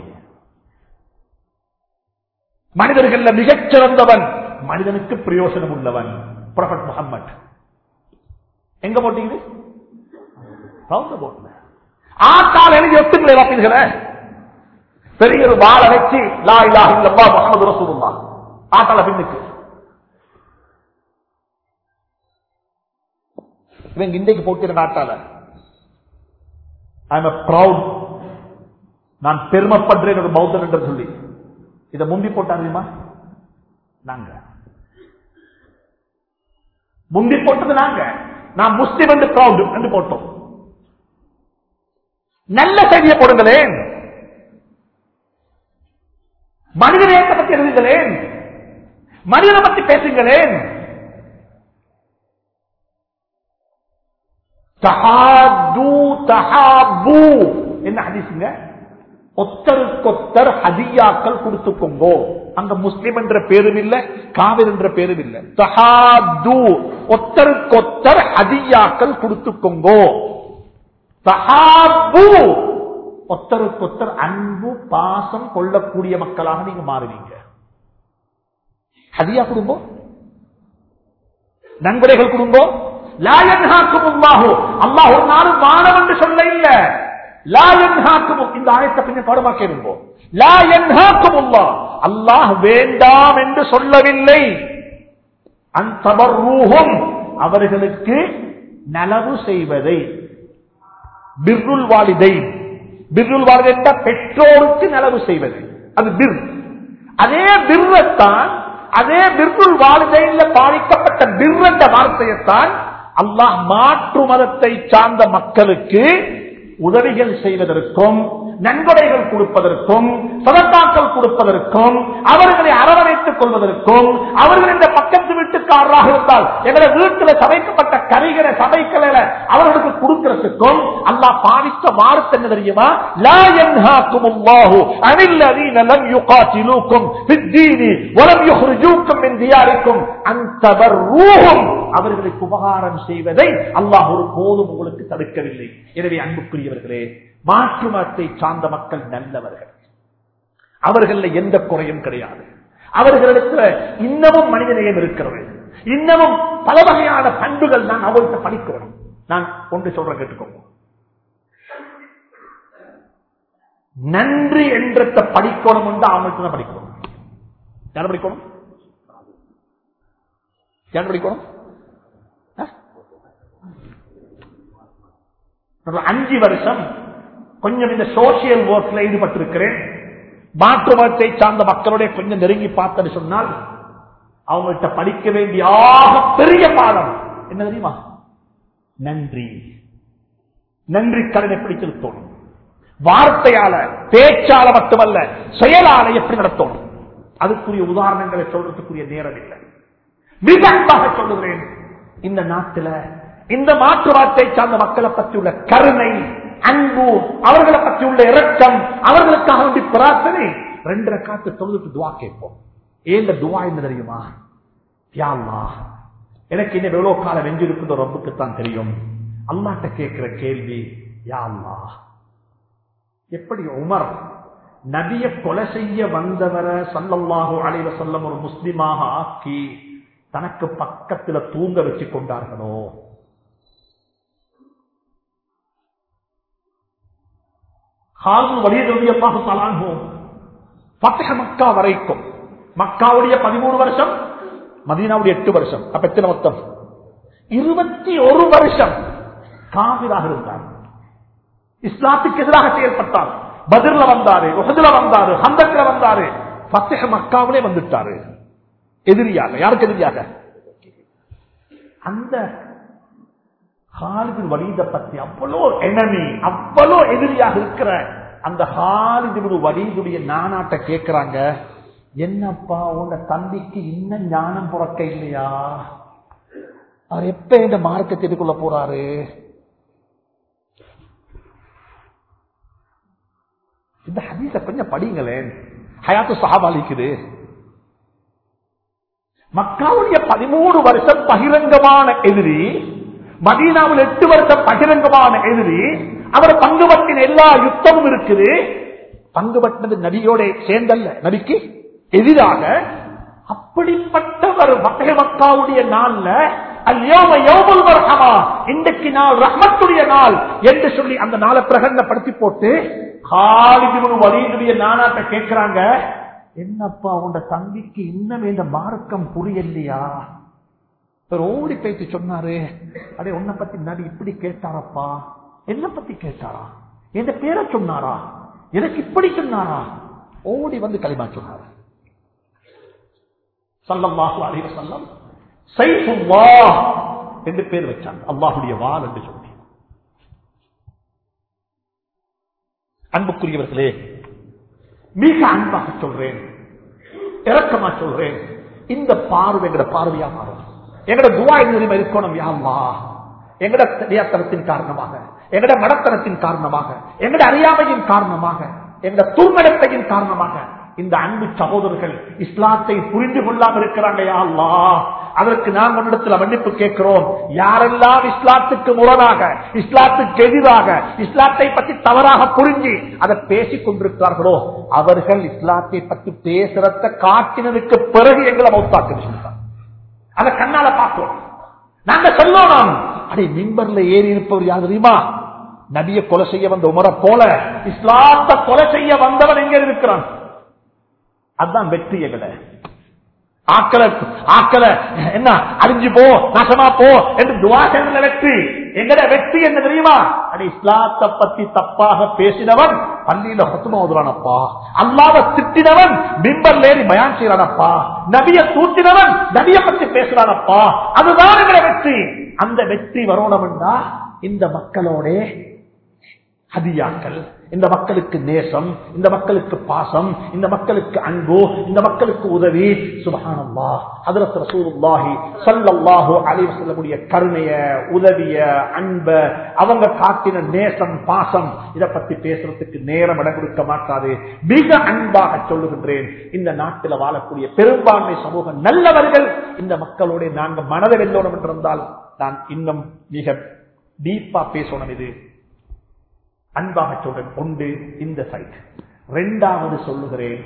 மனிதர்கள்ல மிகச் சிறந்தவன் மனிதனுக்கு பிரயோசனம் உள்ளவன் ப்ரொஃபட் முகம்மது எங்க போட்டீங்க ரவுண்ட் போட்ல ஆட்டால் எழுதி ஒத்துக்களை வாப்பீர்களே பெரிய ஒரு வாழ வச்சு லா இலாஹ இல்லல்லாஹ் முஹம்மது ரசூலுல்லாஹ் ஆட்டால பின்னுக்கு இவங்க இன்றைக்கு போட்டிருக்க ஆட்டால ஐ எம் ப்ரௌட் நான் பெருமைப்படுறேன் ஒரு பௌத்தன் என்று சொல்லி இதை முந்தி போட்டா தெரியுமா நாங்க முந்தி போட்டது நாங்க நான் முஸ்லிம் என்று ப்ரௌட் என்று போட்டோம் நல்ல செய்தியை போடுங்களேன் மனித நேயத்தை பற்றி எழுதுங்களேன் மனிதனை பற்றி பேசுங்களேன் தஹாது தஹாபு என்ன ஹதீஸுங்க ஒத்தருக்கொத்தர் ஹதியாக்கள் கொடுத்துக்கோங்கோ அங்க முஸ்லிம் என்ற பேரும் இல்ல காவிர் என்ற பேரும் இல்ல தஹாது ஒத்தருக்கொத்தர் ஹதியாக்கள் கொடுத்துக்கோங்கோ தஹாபு ஒத்தருக்கொத்தர் அன்பு பாசம் கொள்ளக்கூடிய மக்களாக நீங்க மாறுவீங்க ஹதியா குடும்பம் நன்கொடைகள் குடும்பம் லாயன்ஹாக்கும் அல்லாஹு அல்லாஹ் ஒரு நாளும் மாணவன் என்று சொல்ல இல்ல லாயன்ஹாக்கும் இந்த ஆயத்தை பின்ன பாடமாக்க இருந்தோம் லாயன்ஹாக்கும் அல்லாஹ் அல்லாஹ் வேண்டாம் என்று சொல்லவில்லை அந்தபர்ரூஹும் அவர்களுக்கு நலவு செய்வதை பிர்ருல் வாலிதை பிர்ருல் வாலிதை என்றால் பெற்றோருக்கு நலவு செய்வது அது பிர் அதே பிர்ரத்தான் அதே பிர்ருல் வாலிதையில பாதிக்கப்பட்ட பிர் என்ற வார்த்தையைத்தான் அல்லாஹ் மாற்று மதத்தை சார்ந்த மக்களுக்கு உதவிகள் செய்வதற்கும் நன்கொடைகள் கொடுப்பதற்கும் சதத்தாக்கள் கொடுப்பதற்கும் அவர்களை அரவணைத்துக் கொள்வதற்கும் அவர்கள் இந்த பக்கத்து வீட்டுக்காரராக இருந்தால் எங்களை வீட்டில் சமைக்கப்பட்ட கறிகளை சமைக்கல அவர்களுக்கு கொடுக்கிறதுக்கும் அல்லாஹ் பாதித்த வார்த்தை என்ன தெரியுமா லா யன்ஹாக்கும் அல்லாஹு அனில் லதீன லம் யுகாத்திலூக்கும் ஃபித்தீனி வலம் யுஹ்ரிஜூக்கும் மின் தியாரிக்கும் அன் தபர்ரூஹும் அவர்களுக்கு உபகாரம் செய்வதை அல்லாஹ் ஒரு போதும் உங்களுக்கு தடுக்கவில்லை எனவே அன்புக்குரியவர்களே மாற்று மதத்தை சார்ந்த மக்கள் நல்லவர்கள் அவர்கள எந்த குறையும் கிடையாது அவர்களிடத்துல இன்னமும் மனிதநேயம் இருக்கிறது இன்னமும் பல வகையான பண்புகள் நான் அவர்கிட்ட படிக்கிறோம் நான் ஒன்று சொல்ற கேட்டுக்கோங்க நன்றி என்றத்தை படிக்கணும் என்று அவங்களுக்கு தான் படிக்கணும் யார் படிக்கணும் யார் படிக்கணும் ஆ? ஒரு அஞ்சு வருஷம் கொஞ்சம் இந்த சோசியல் ஒர்க்ல ஈடுபட்டிருக்கிறேன் மாற்று மதத்தை சார்ந்த மக்களுடைய கொஞ்சம் நெருங்கி பார்த்தேன்னு சொன்னால் அவங்கள்ட்ட படிக்க வேண்டிய ஆக பெரிய பாடம் என்ன தெரியுமா நன்றி நன்றி கடன் எப்படி செலுத்தணும் வார்த்தையால பேச்சால மட்டுமல்ல செயலால எப்படி நடத்தணும் அதுக்குரிய உதாரணங்களை சொல்றதுக்குரிய நேரம் இல்லை மிக அன்பாக சொல்லுகிறேன் இந்த நாட்டில் இந்த மாற்று வார்த்தை சார்ந்த மக்களை பற்றி உள்ள கருணை அன்பு அவர்களை பற்றி உள்ள இரக்கம் அவர்களுக்காக வேண்டி பிரார்த்தனை ரெண்டரை காத்து தொழுதுட்டு துவா கேட்போம் ஏன் துவா என்ன தெரியுமா யா அல்லாஹ், எனக்கு இன்னும் எவ்வளவு காலம் வெஞ்சிருக்குதோ ரப்புக்குத்தான் தெரியும் அல்லாட்ட கேட்கிற கேள்வி யா அல்லாஹ் எப்படி உமர் நபிய கொலை செய்ய வந்தவரை சல்லல்லாஹு அலைஹி வஸல்லம் ஒரு முஸ்லிமாக ஆக்கி தனக்கு பக்கத்துல தூங்க வச்சு கொண்டார்களோ ஹாரூன் வலியது ரலியல்லாஹு தஆலா அன்ஹு ஃபத்ஹ் மக்கா வரைக்கும் மக்காவுடைய பதிமூணு வருஷம் மதீனாவுடைய எட்டு வருஷம் அப்ப எத்தனை மொத்தம் இருபத்தி ஒரு வருஷம் காவிராக இருந்தார் இஸ்லாத்துக்கு எதிராக செயல்பட்டார் பதிர்ல வந்தாரு உஹதுல வந்தாரு ஹந்தக்ல வந்தாரு ஃபத்ஹ் மக்காவிலே வந்துட்டாரு எதிரியாக யாருக்கு எதிரியாக அந்த ஹாலிதின் வலீத பத்தி அவ்வளோ enemy அவ்வளோ எதிரியாக இருக்கிற அந்த ஹாலிதின் வலீதுடைய நானாட்ட கேட்கிறாங்க என்னப்பா உங்க தம்பிக்கு இன்னும் ஞானம் புறக்க இல்லையா அவர் எப்ப இந்த மார்க்கத்தை எதுக்குள்ள போறாரு இந்த ஹதீஸ கொஞ்சம் படிங்களேன் ஹயாத்து சஹாபாலிக்குது மக்காவுடைய பதிமூணு வருஷம் பகிரங்கமான எதிரி மதீனாவில் எட்டு வருஷம் பகிரங்கமான எதிரி அவர் பங்குபட்டின எல்லா யுத்தமும் இருக்குது பங்குபட்டினது நபியோட சேர்ந்தல்ல நபிக்கு எதிராக அப்படிப்பட்டவர் மக்கள் மக்காவுடைய நாள்ல அல்யோம யோமுல் மர்ஹமா இன்றைக்கு நாள் ரஹ்மத்துடைய நாள் என்று சொல்லி அந்த நாளை பிரகடனப்படுத்தி போட்டு காலிதிபுரு வலியுடைய நானாட்ட கேட்கிறாங்க என்னப்பா உண்ட தம்பிக்கு இன்னும் இந்த மார்க்கம் புரியலையா இவர் ஓடி போயிட்டு சொன்னாரு அடே உன்னை பத்தி நடி இப்படி கேட்டாரப்பா என்ன பத்தி கேட்டாரா என் பேரை சொன்னாரா எனக்கு இப்படி சொன்னாரா ஓடி வந்து களிமா சொன்னாரு சல்லல்லாஹு அலைஹி வஸல்லம் சைஃபுல்லாஹ் என்று பேர் வச்சாங்க அல்லாஹ்வுடைய வாள் என்று சொல்லி அன்புக்குரியவர்களே மிக அன்பாக சொல்றேன் இறக்கமா சொல்றேன் இந்த பார்வை எங்கட பார்வையா மாறும் எங்கட துவா நிலைமை இருக்கணும் யாமா எங்கட தெரியாத்தனத்தின் காரணமாக எங்கட மடத்தனத்தின் காரணமாக எங்கட அறியாமையின் காரணமாக எங்கட துர்மடத்தையின் காரணமாக இந்த அன்பு சகோதரர்கள் இஸ்லாத்தை புரிந்து கொள்ளாமல் இருக்கிறாங்க யா அல்லாஹ் அதற்கு நாம் உன்னிடத்தில் மன்னிப்பு கேட்கிறோம் யாரெல்லாம் இஸ்லாத்துக்கு முரணாக இஸ்லாத்துக்கு எதிராக இஸ்லாத்தை பற்றி தவறாக புரிஞ்சு அதை பேசிக் கொண்டிருக்கிறார்களோ அவர்கள் இஸ்லாத்தை பற்றி பேசுறத காட்டினதுக்கு பிறகு எங்களை மௌத்தாக்கு சொல்றாங்க அதை கண்ணால பார்க்கிறோம் நாங்க சொல்லணும் அடே மிம்பர்ல ஏறி இருப்பவர் யார் தெரியுமா நபிய கொலை செய்ய வந்த உமரை போல இஸ்லாத்தை கொலை செய்ய வந்தவன் எங்க இருக்கிறான் அதுதான் வெற்றி எங்களை ஆக்கல ஆக்கல என்ன அழிஞ்சு போ நாசமா போ என்று துவாசன வெற்றி எங்கட வெற்றி என்ன தெரியுமா அடி இஸ்லாத்தை பத்தி தப்பாக பேசினவன் பள்ளியில ஹத்துமா ஓதுறானப்பா அல்லாத திட்டினவன் பிம்பர் ஏறி பயான் செய்யறானப்பா நபிய தூட்டினவன் நபிய பத்தி பேசுறானப்பா அதுதான் எங்கட வெற்றி அந்த வெற்றி வரணும்னா இந்த மக்களோட ஹதியாக்கள் இந்த மக்களுக்கு நேசம் இந்த மக்களுக்கு பாசம் இந்த மக்களுக்கு அன்பு இந்த மக்களுக்கு உதவி சுபஹானல்லா ஹதரத் ரசூலுல்லாஹி ஸல்லல்லாஹு அலைஹி வஸல்லமுடைய கருணைய உதவிய அன்ப அவங்க காட்டின நேசம் பாசம் இத பத்தி பேசுறதுக்கு நேரம் இடம் கொடுக்க மாட்டாது மிக அன்பாக சொல்லுகின்றேன் இந்த நாட்டில் வாழக்கூடிய பெரும்பான்மை சமூகம் நல்லவர்கள் இந்த மக்களோட நாங்க மனதை வெல்லணும் என்றிருந்தால் நான் இன்னும் மிக டீப்பா பேசணும் இது அன்பாக சொல்றேன் ஒன்று இந்த சைட் ரெண்டாவது சொல்லுகிறேன்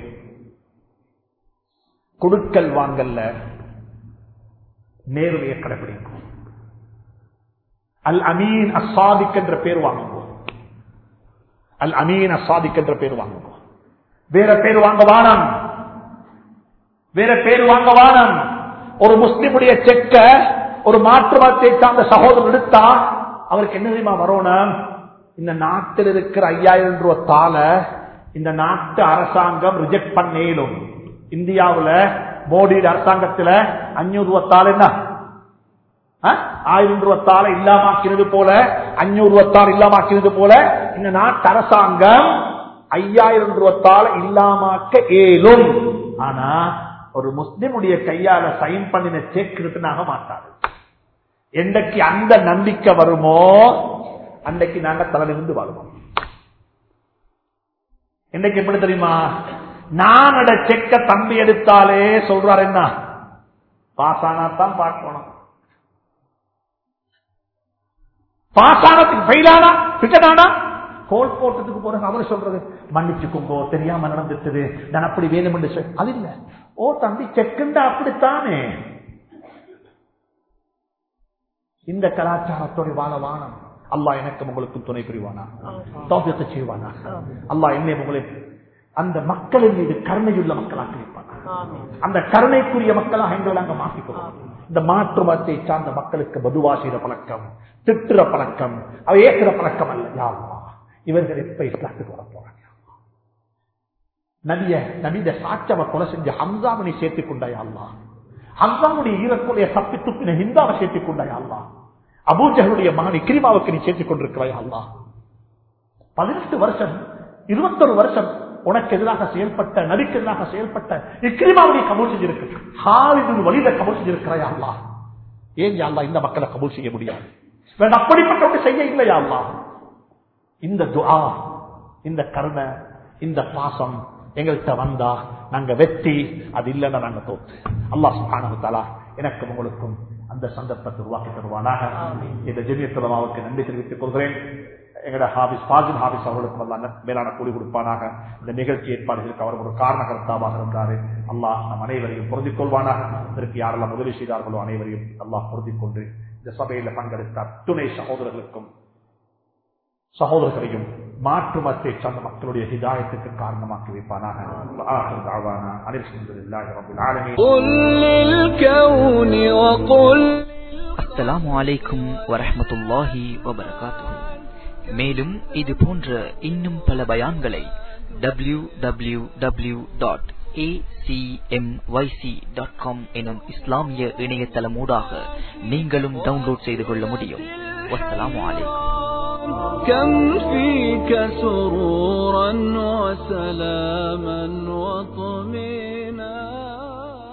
கொடுக்கல் வாங்கல்ல நேர்மையை கடைபிடிக்கும் அல் அமீன் அசாதிக் என்ற பேர் வாங்குவோம் அல் அமீன சாதிக் என்ற பேர் வாங்கணும் வேற பேர் வாங்க வானம் வேற பேர் வாங்க வானம் ஒரு முஸ்லிமுடைய செக்க ஒரு மாற்று மதத்தை சார்ந்த சகோதரர் எடுத்தா அவருக்கு என்ன தெரியுமா வரணும் இந்த நாட்டில் இருக்கிற ஐயாயிரம் ரூபாய் தாள இந்த நாட்டு அரசாங்கம் ரிஜெக்ட் பண்ணேலும் இந்தியாவுல மோடி அரசாங்கத்துல அஞ்சூறு ரூபாய் தாள் என்ன ஆ? ஆயிரம் ரூபாய் இல்லாமாக்கினது போல அஞ்சூறு ரூபாய் இல்லாமாக்கினது போல இந்த நாட்டு அரசாங்கம் ஐயாயிரம் ரூபாய் இல்லாமாக்க ஏலும் ஆனா ஒரு முஸ்லிமுடைய கையால சைன் பண்ணின செக் ரிட்டன் ஆக மாட்டாரு என்றைக்கு அந்த நம்பிக்கை வருமோ அன்றைக்கு நாங்க தலையிலிருந்து வருவோம் இன்னைக்கு எப்படி தெரியுமா நானோட செக்க தம்பி எடுத்தாலே சொல்றாரு என்ன பாஸ் ஆனாதான் பார்க்கணும் பாஸ் ஆனதுக்கு ஃபெயிலானா பிட்டனானா கோல் போட்டதுக்கு போறது அவர் சொல்றது மன்னிச்சுக்கோங்கோ தெரியாம நடந்துட்டது நான் அப்படி வேணும் என்று சொல் அது இல்ல ஓ தம்பி செக்குண்டா அப்படித்தானே இந்த கலாச்சாரத்தோட வாழ வானம் அல்லாஹ் எனக்கு உங்களுக்கும் துணை புரிவானா தௌபியத்தை செய்வானா அல்லாஹ் என்னை உங்களை அந்த மக்களின் மீது கருணையுள்ள மக்களாக வைப்பானா அந்த கருணைக்குரிய மக்களாக எங்களை நாங்க மாற்றிக்கிறோம் இந்த மாற்று மதத்தை சார்ந்த மக்களுக்கு பதுவா செய்த பழக்கம் திட்டுற பழக்கம் அவ ஏற்றுற பழக்கம் அல்ல யாருமா இவர்கள் எப்ப இஸ்லாத்துக்கு வர போறாங்க நபிய நபித சாட்சவ கொலை செஞ்ச ஹம்சாமணி சேர்த்துக் கொண்டாயா அல்லா ஹம்சாவுடைய ஈரக்குடைய தப்பி துப்பின ஹிந்தாவை சேர்த்துக் கொண்டாயா அல்லா அபூஜகளுடைய மகன் இக்ரிமாவுக்கு நீ சேர்த்துக் கொண்டிருக்கிறாயா அல்லா பதினெட்டு வருஷம் இருபத்தொரு வருஷம் உனக்கு எதிராக செயல்பட்ட நபிக்கு எதிராக செயல்பட்ட இக்ரிமாவை நீ கபூல் செஞ்சிருக்கு ஹாலிதின் வழியில கபூல் செஞ்சிருக்கிறாயா அல்லா ஏன் யாழ்லா இந்த மக்களை கபூல் செய்ய முடியாது வேண்டாம் அப்படிப்பட்ட ஒன்று செய்ய இல்லையா அல்லா இந்த துஆ இந்த கருணை இந்த பாசம் எங்கள்கிட்ட வந்தா நாங்க வெற்றி அது இல்லைன்னா நாங்க தோத்து அல்லாஹ் சுப்ஹானஹு தஆலா எனக்கும் உங்களுக்கும் அந்த சந்தர்ப்பத்தை உருவாக்கி தருவானாக இந்த ஜெமியத்துலமாவுக்கு நன்றி தெரிவித்துக் கொள்கிறேன் எங்கட ஹாபிஸ் ஃபாசில் ஹாபிஸ் அவர்களுக்கு வல்ல மேலான கூலி கொடுப்பானாக இந்த நிகழ்ச்சி ஏற்பாடுகளுக்கு அவர் ஒரு காரணகர்த்தாவாக இருந்தாரு அல்லாஹ் நம் அனைவரையும் பொருந்திக் கொள்வானாக இதற்கு யாரெல்லாம் உதவி செய்தார்களோ அனைவரையும் அல்லாஹ் பொருந்திக் கொண்டு இந்த சபையில பங்கெடுத்த அத்துணை சகோதரர்களுக்கும் சகோதரர்களையும் மாற்று மத்தை சார்ந்த மக்களுடைய ஹிதாயத்துக்கு காரணமாக்கி வைப்பானாக وآخر دعوانا أن الحمد لله رب العالمين قل للكون وقل அஸ்ஸலாமு அலைக்கும் வரஹ்மத்துல்லாஹி வபரகாத்துஹு மேலும் இது போன்ற இன்னும் பல பயான்களை டபிள்யூ டபிள்யூ டபிள்யூ டாட் எனும் இஸ்லாமிய இணையதளமூடாக நீங்களும் டவுன்லோட் செய்து கொள்ள முடியும் வஸ்ஸலாமு அலைக்கும் كم فيك سرورا وسلاما وطمئنا